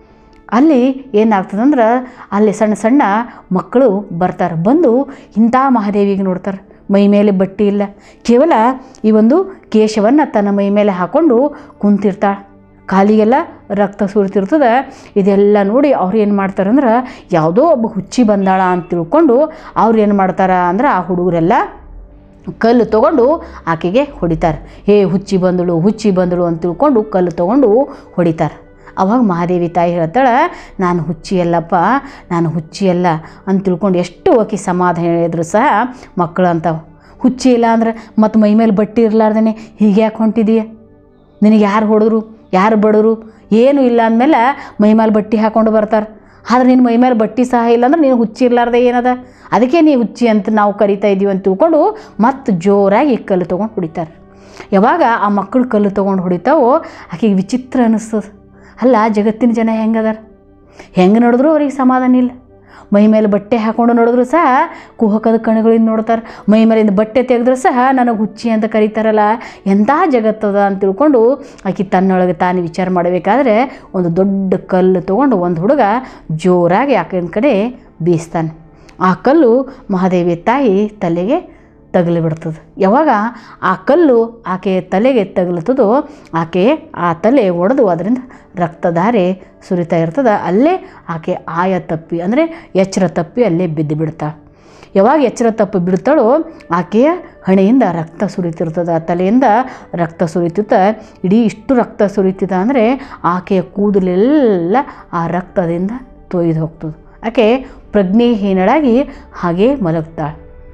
ಅಲ್ಲಿ ಏನಾಗ್ತದಂದ್ರೆ ಅಲ್ಲಿ ಸಣ್ಣ ಸಣ್ಣ ಮಕ್ಕಳು ಬರ್ತಾರೆ ಬಂದು ಇಂಥ ಮಹಾದೇವಿಗೆ ನೋಡ್ತಾರೆ ಮೈ ಮೇಲೆ ಬಟ್ಟೆ ಇಲ್ಲ ಕೇವಲ ಈ ಒಂದು ಕೇಶವನ್ನು ತನ್ನ ಮೈ ಮೇಲೆ ಹಾಕ್ಕೊಂಡು ಕುಂತಿರ್ತಾಳೆ ಕಾಲಿಗೆಲ್ಲ ರಕ್ತ ಸುರಿತಿರ್ತದೆ ಇದೆಲ್ಲ ನೋಡಿ ಅವ್ರು ಏನು ಮಾಡ್ತಾರಂದ್ರೆ ಯಾವುದೋ ಒಬ್ಬ ಹುಚ್ಚಿ ಬಂದಾಳ ಅಂತ ತಿಳ್ಕೊಂಡು ಅವ್ರು ಏನು ಮಾಡ್ತಾರ ಅಂದ್ರೆ ಆ ಹುಡುಗರೆಲ್ಲ ಕಲ್ಲು ತೊಗೊಂಡು ಆಕೆಗೆ ಹೊಡಿತಾರೆ ಹೇ ಹುಚ್ಚಿ ಬಂದಳು ಹುಚ್ಚಿ ಬಂದಳು ಅಂತ ತಿಳ್ಕೊಂಡು ಕಲ್ಲು ತೊಗೊಂಡು ಹೊಡಿತಾರೆ ಅವಾಗ ಮಹಾದೇವಿ ತಾಯಿ ಹೇಳ್ತಾಳೆ ನಾನು ಹುಚ್ಚಿ ಅಲ್ಲಪ್ಪ ನಾನು ಹುಚ್ಚಿ ಅಲ್ಲ ಅಂತ ತಿಳ್ಕೊಂಡು ಎಷ್ಟು ಆಕೆ ಸಮಾಧಾನ ಹೇಳಿದ್ರು ಸಹ ಮಕ್ಕಳು ಅಂತಾವೆ ಹುಚ್ಚಿ ಇಲ್ಲ ಅಂದ್ರೆ ಮತ್ತು ಮೈ ಮೇಲೆ ಬಟ್ಟೆ ಇರಲಾರ್ದೇ ಹೀಗೆ ಯಾಕೆ ಹೊಂಟಿದೀಯ ನಿನಗೆ ಯಾರು ಹೊಡೆದ್ರು ಯಾರು ಬಡವರು ಏನೂ ಇಲ್ಲ ಅಂದಮೇಲೆ ಮೈ ಮೇಲೆ ಬಟ್ಟೆ ಹಾಕ್ಕೊಂಡು ಬರ್ತಾರೆ ಆದ್ರೆ ನಿನ್ನ ಮೈ ಮೇಲೆ ಬಟ್ಟೆ ಸಹ ಇಲ್ಲ ಅಂದ್ರೆ ನೀನು ಹುಚ್ಚಿ ಇರಲಾರ್ದೆ ಏನದ ಅದಕ್ಕೆ ನೀ ಹುಚ್ಚಿ ಅಂತ ನಾವು ಕರಿತಾ ಇದ್ದೀವಿ ಅಂತ ತಿಳ್ಕೊಂಡು ಮತ್ತು ಜೋರಾಗಿ ಕಲ್ಲು ತೊಗೊಂಡು ಹೊಡಿತಾರೆ ಯಾವಾಗ ಆ ಮಕ್ಕಳು ಕಲ್ಲು ತೊಗೊಂಡು ಹೊಡಿತಾವೋ ಆಕೆಗೆ ವಿಚಿತ್ರ ಅನ್ನಿಸ್ತದೆ ಅಲ್ಲ ಜಗತ್ತಿನ ಜನ ಹೆಂಗದಾರ ಹೆಂಗೆ ನೋಡಿದ್ರು ಅವ್ರಿಗೆ ಸಮಾಧಾನ ಇಲ್ಲ ಮೈ ಮೇಲೆ ಬಟ್ಟೆ ಹಾಕೊಂಡು ನೋಡಿದ್ರು ಸಹ ಕುಹಕದ ಕಣ್ಣುಗಳಿಂದ ನೋಡ್ತಾರೆ ಮೈ ಮೇಲಿಂದ ಬಟ್ಟೆ ತೆಗೆದ್ರು ಸಹ ನನಗೆ ಹುಚ್ಚಿ ಅಂತ ಕರೀತಾರಲ್ಲ ಎಂಥ ಜಗತ್ತದ ಅಂತ ತಿಳ್ಕೊಂಡು ಆಕೆ ತನ್ನೊಳಗೆ ತಾನು ವಿಚಾರ ಮಾಡಬೇಕಾದ್ರೆ ಒಂದು ದೊಡ್ಡ ಕಲ್ಲು ತೊಗೊಂಡು ಒಂದು ಹುಡುಗ ಜೋರಾಗಿ ಆಕಿನ ಕಡೆ ಬೀಸ್ತಾನೆ ಆ ಕಲ್ಲು ಮಹಾದೇವಿ ತಾಯಿ ತಲೆಗೆ ತಗಲಿ ಬಿಡ್ತದೆ ಯಾವಾಗ ಆ ಕಲ್ಲು ಆಕೆ ತಲೆಗೆ ತಗಲುತ್ತದೋ ಆಕೆ ಆ ತಲೆ ಒಡೆದು ಅದರಿಂದ ರಕ್ತಧಾರೆ ಸುರಿತಾ ಇರ್ತದೆ ಅಲ್ಲೇ ಆಕೆ ಆಯ ತಪ್ಪಿ ಅಂದರೆ ಎಚ್ಚರ ತಪ್ಪಿ ಅಲ್ಲೇ ಬಿದ್ದು ಬಿಡ್ತಾಳೆ ಯಾವಾಗ ಎಚ್ಚರ ತಪ್ಪಿ ಬಿಡ್ತಾಳೋ ಆಕೆಯ ಹಣೆಯಿಂದ ರಕ್ತ ಸುರಿತಿರ್ತದೆ ಆ ತಲೆಯಿಂದ ರಕ್ತ ಸುರಿತಿತ್ತ ಇಡೀ ಇಷ್ಟು ರಕ್ತ ಸುರಿತಿದ ಅಂದರೆ ಆಕೆಯ ಕೂದಲೆಲ್ಲ ಆ ರಕ್ತದಿಂದ ತೊಯ್ದು ಹೋಗ್ತದೆ ಆಕೆ ಪ್ರಜ್ಞೆಹೀನಳಾಗಿ ಹಾಗೇ ಮಲಗ್ತಾಳೆ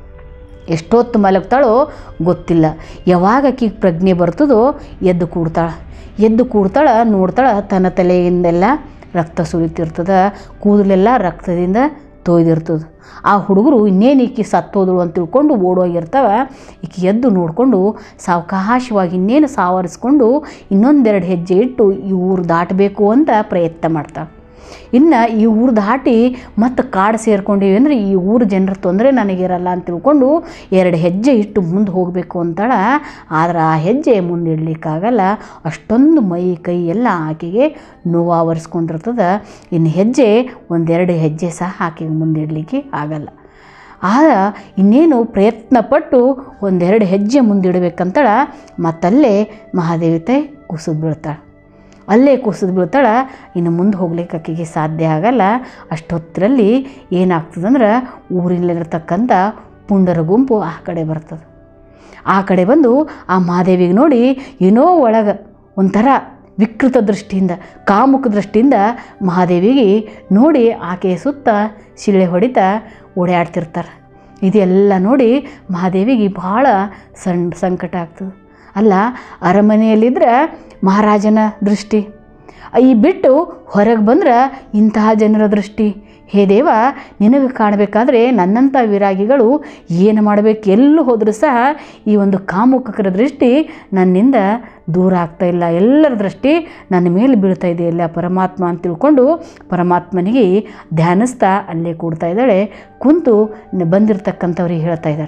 ಎಷ್ಟೊತ್ತು ಮಲಗ್ತಾಳೋ ಗೊತ್ತಿಲ್ಲ ಯಾವಾಗ ಆಕಿಗೆ ಪ್ರಜ್ಞೆ ಬರ್ತದೋ ಎದ್ದು ಕೂಡ್ತಾಳೆ ಎದ್ದು ಕೂಡ್ತಾಳೆ ನೋಡ್ತಾಳೆ ತನ್ನ ತಲೆಯಿಂದೆಲ್ಲ ರಕ್ತ ಸುರಿತಿರ್ತದೆ ಕೂದಲೆಲ್ಲ ರಕ್ತದಿಂದ ತೊಯ್ದಿರ್ತದೆ ಆ ಹುಡುಗರು ಇನ್ನೇನು ಈಕಿ ಸತ್ತೋದ್ರು ಅಂತ ತಿಳ್ಕೊಂಡು ಓಡೋಗಿರ್ತವೆ ಈಕಿ ಎದ್ದು ನೋಡಿಕೊಂಡು ಸಾವಕಾಶವಾಗಿ ಇನ್ನೇನು ಸಾವರಿಸ್ಕೊಂಡು ಇನ್ನೊಂದೆರಡು ಹೆಜ್ಜೆ ಇಟ್ಟು ಈ ಊರು ದಾಟಬೇಕು ಅಂತ ಪ್ರಯತ್ನ ಮಾಡ್ತಾಳೆ ಇನ್ನು ಈ ಊರು ದಾಟಿ ಮತ್ತು ಕಾಡು ಸೇರ್ಕೊಂಡಿವಿ ಅಂದರೆ ಈ ಊರು ಜನರ ತೊಂದರೆ ನನಗಿರಲ್ಲ ಅಂತ ತಿಳ್ಕೊಂಡು ಎರಡು ಹೆಜ್ಜೆ ಇಟ್ಟು ಮುಂದೆ ಹೋಗಬೇಕು ಅಂತಾಳ ಆದ್ರೆ ಆ ಹೆಜ್ಜೆ ಮುಂದೆ ಇಡ್ಲಿಕ್ಕಾಗಲ್ಲ ಅಷ್ಟೊಂದು ಮೈ ಕೈ ಎಲ್ಲ ಆಕೆಗೆ ನೋವು ಆವರಿಸ್ಕೊಂಡಿರ್ತದೆ ಇನ್ನು ಹೆಜ್ಜೆ ಒಂದೆರಡು ಹೆಜ್ಜೆ ಸಹ ಆಕೆಗೆ ಮುಂದೆ ಇಡಲಿಕ್ಕೆ ಆಗಲ್ಲ ಆಗ ಇನ್ನೇನು ಪ್ರಯತ್ನ ಪಟ್ಟು ಒಂದೆರಡು ಹೆಜ್ಜೆ ಮುಂದಿಡಬೇಕಂತಳ ಮತ್ತಲ್ಲೇ ಮಹಾದೇವಿ ತಾಯಿ ಕುಸಿದು ಬೀಳ್ತಾಳೆ ಅಲ್ಲೇ ಕುಸಿದು ಬೀಳ್ತಾಳೆ ಇನ್ನು ಮುಂದೆ ಹೋಗ್ಲಿಕ್ಕೆ ಆಕೆಗೆ ಸಾಧ್ಯ ಆಗಲ್ಲ ಅಷ್ಟೊತ್ತರಲ್ಲಿ ಏನಾಗ್ತದಂದ್ರೆ ಊರಲ್ಲಿರ್ತಕ್ಕಂಥ ಪುಂಡರ ಗುಂಪು ಆ ಕಡೆ ಬರ್ತದೆ ಆ ಕಡೆ ಬಂದು ಆ ಮಹಾದೇವಿಗೆ ನೋಡಿ ಏನೋ ಒಳಗೆ ಒಂಥರ ವಿಕೃತ ದೃಷ್ಟಿಯಿಂದ ಕಾಮುಕ ದೃಷ್ಟಿಯಿಂದ ಮಹಾದೇವಿಗೆ ನೋಡಿ ಆಕೆಯ ಸುತ್ತ ಶಿಳ್ಳೆ ಹೊಡಿತಾ ಓಡಾಡ್ತಿರ್ತಾರೆ ಇದೆಲ್ಲ ನೋಡಿ ಮಹಾದೇವಿಗೆ ಭಾಳ ಸಣ್ಣ ಸಂಕಟ ಆಗ್ತದೆ ಅಲ್ಲ ಅರಮನೆಯಲ್ಲಿದ್ದರೆ ಮಹಾರಾಜನ ದೃಷ್ಟಿ ಈ ಬಿಟ್ಟು ಹೊರಗೆ ಬಂದ್ರೆ ಇಂತಹ ಜನರ ದೃಷ್ಟಿ ಹೇ ದೇವ ನಿನಗೆ ಕಾಣಬೇಕಾದ್ರೆ ನನ್ನಂಥ ವಿರಾಗಿಗಳು ಏನು ಮಾಡಬೇಕು ಎಲ್ಲೂ ಹೋದರೂ ಸಹ ಈ ಒಂದು ಕಾಮುಕರ ದೃಷ್ಟಿ ನನ್ನಿಂದ ದೂರ ಆಗ್ತಾ ಇಲ್ಲ ಎಲ್ಲರ ದೃಷ್ಟಿ ನನ್ನ ಮೇಲೆ ಬೀಳ್ತಾ ಇದೆ ಎಲ್ಲ ಪರಮಾತ್ಮ ಅಂತ ತಿಳ್ಕೊಂಡು ಪರಮಾತ್ಮನಿಗೆ ಧ್ಯಾನಿಸ್ತಾ ಅಲ್ಲೇ ಕೂಡ್ತಾ ಇದ್ದಾಳೆ ಕುಂತು ಬಂದಿರತಕ್ಕಂಥವ್ರಿಗೆ ಹೇಳ್ತಾ ಇದ್ದಾರೆ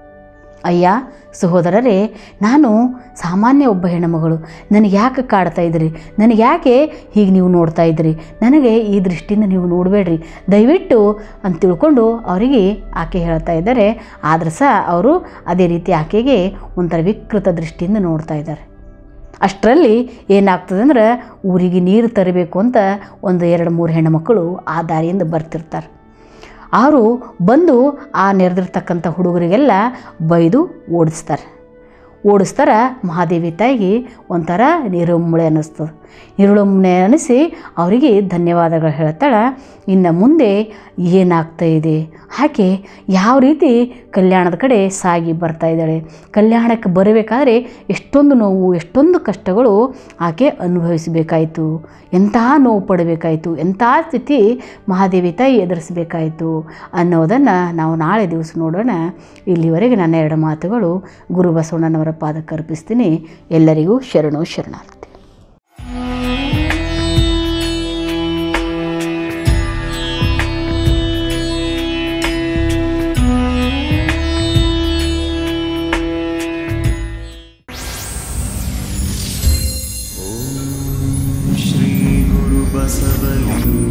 ಅಯ್ಯ ಸಹೋದರರೇ ನಾನು ಸಾಮಾನ್ಯ ಒಬ್ಬ ಹೆಣ್ಣುಮಗಳು ನನಗೆ ಯಾಕೆ ಕಾಡ್ತಾ ಇದ್ರಿ ನನಗೆ ಯಾಕೆ ಹೀಗೆ ನೀವು ನೋಡ್ತಾ ಇದ್ರಿ ನನಗೆ ಈ ದೃಷ್ಟಿಯಿಂದ ನೀವು ನೋಡಬೇಡ್ರಿ ದಯವಿಟ್ಟು ಅಂತ ತಿಳ್ಕೊಂಡು ಅವರಿಗೆ ಆಕೆ ಹೇಳ್ತಾ ಇದ್ದಾರೆ ಆದ್ರೆ ಸಹ ಅವರು ಅದೇ ರೀತಿ ಆಕೆಗೆ ಒಂಥರ ವಿಕೃತ ದೃಷ್ಟಿಯಿಂದ ನೋಡ್ತಾ ಇದ್ದಾರೆ ಅಷ್ಟರಲ್ಲಿ ಏನಾಗ್ತದೆ ಅಂದ್ರೆ ಊರಿಗೆ ನೀರು ತರಬೇಕು ಅಂತ ಒಂದು ಎರಡು ಮೂರು ಹೆಣ್ಣುಮಕ್ಕಳು ಆ ದಾರಿಯಿಂದ ಬರ್ತಿರ್ತಾರೆ ಅವರು ಬಂದು ಆ ನೆರೆದಿರ್ತಕ್ಕಂಥ ಹುಡುಗರಿಗೆಲ್ಲ ಬೈದು ಓಡಿಸ್ತಾರೆ ಓಡಿಸ್ತಾರ ಮಹಾದೇವಿ ತಾಯಿಗೆ ಒಂಥರ ನಿರುಮ್ಮಳೆ ಅನ್ನಿಸ್ತದೆ ನಿರುಳಮ್ಮನೆ ಅನ್ನಿಸಿ ಅವರಿಗೆ ಧನ್ಯವಾದಗಳು ಹೇಳ್ತಾಳೆ ಇನ್ನು ಮುಂದೆ ಏನಾಗ್ತಾ ಇದೆ ಆಕೆ ಯಾವ ರೀತಿ ಕಲ್ಯಾಣದ ಕಡೆ ಸಾಗಿ ಬರ್ತಾ ಇದ್ದಾಳೆ ಕಲ್ಯಾಣಕ್ಕೆ ಬರಬೇಕಾದ್ರೆ ಎಷ್ಟೊಂದು ನೋವು ಎಷ್ಟೊಂದು ಕಷ್ಟಗಳು ಆಕೆ ಅನುಭವಿಸಬೇಕಾಯಿತು ಎಂತಹ ನೋವು ಪಡಬೇಕಾಯಿತು ಎಂತಹ ಸ್ಥಿತಿ ಮಹಾದೇವಿ ತಾಯಿ ಎದುರಿಸಬೇಕಾಯಿತು ಅನ್ನೋದನ್ನು ನಾವು ನಾಳೆ ದಿವಸ ನೋಡೋಣ ಇಲ್ಲಿವರೆಗೆ ನನ್ನ ಎರಡು ಮಾತುಗಳು ಗುರು ಬಸವಣ್ಣನವರ ಪಾದಕ್ಕೆ ಅರ್ಪಿಸ್ತೀನಿ ಎಲ್ಲರಿಗೂ ಶರಣು ಶರಣಾರ್ಥಿ श्रीगुरुबसवलिङ्ग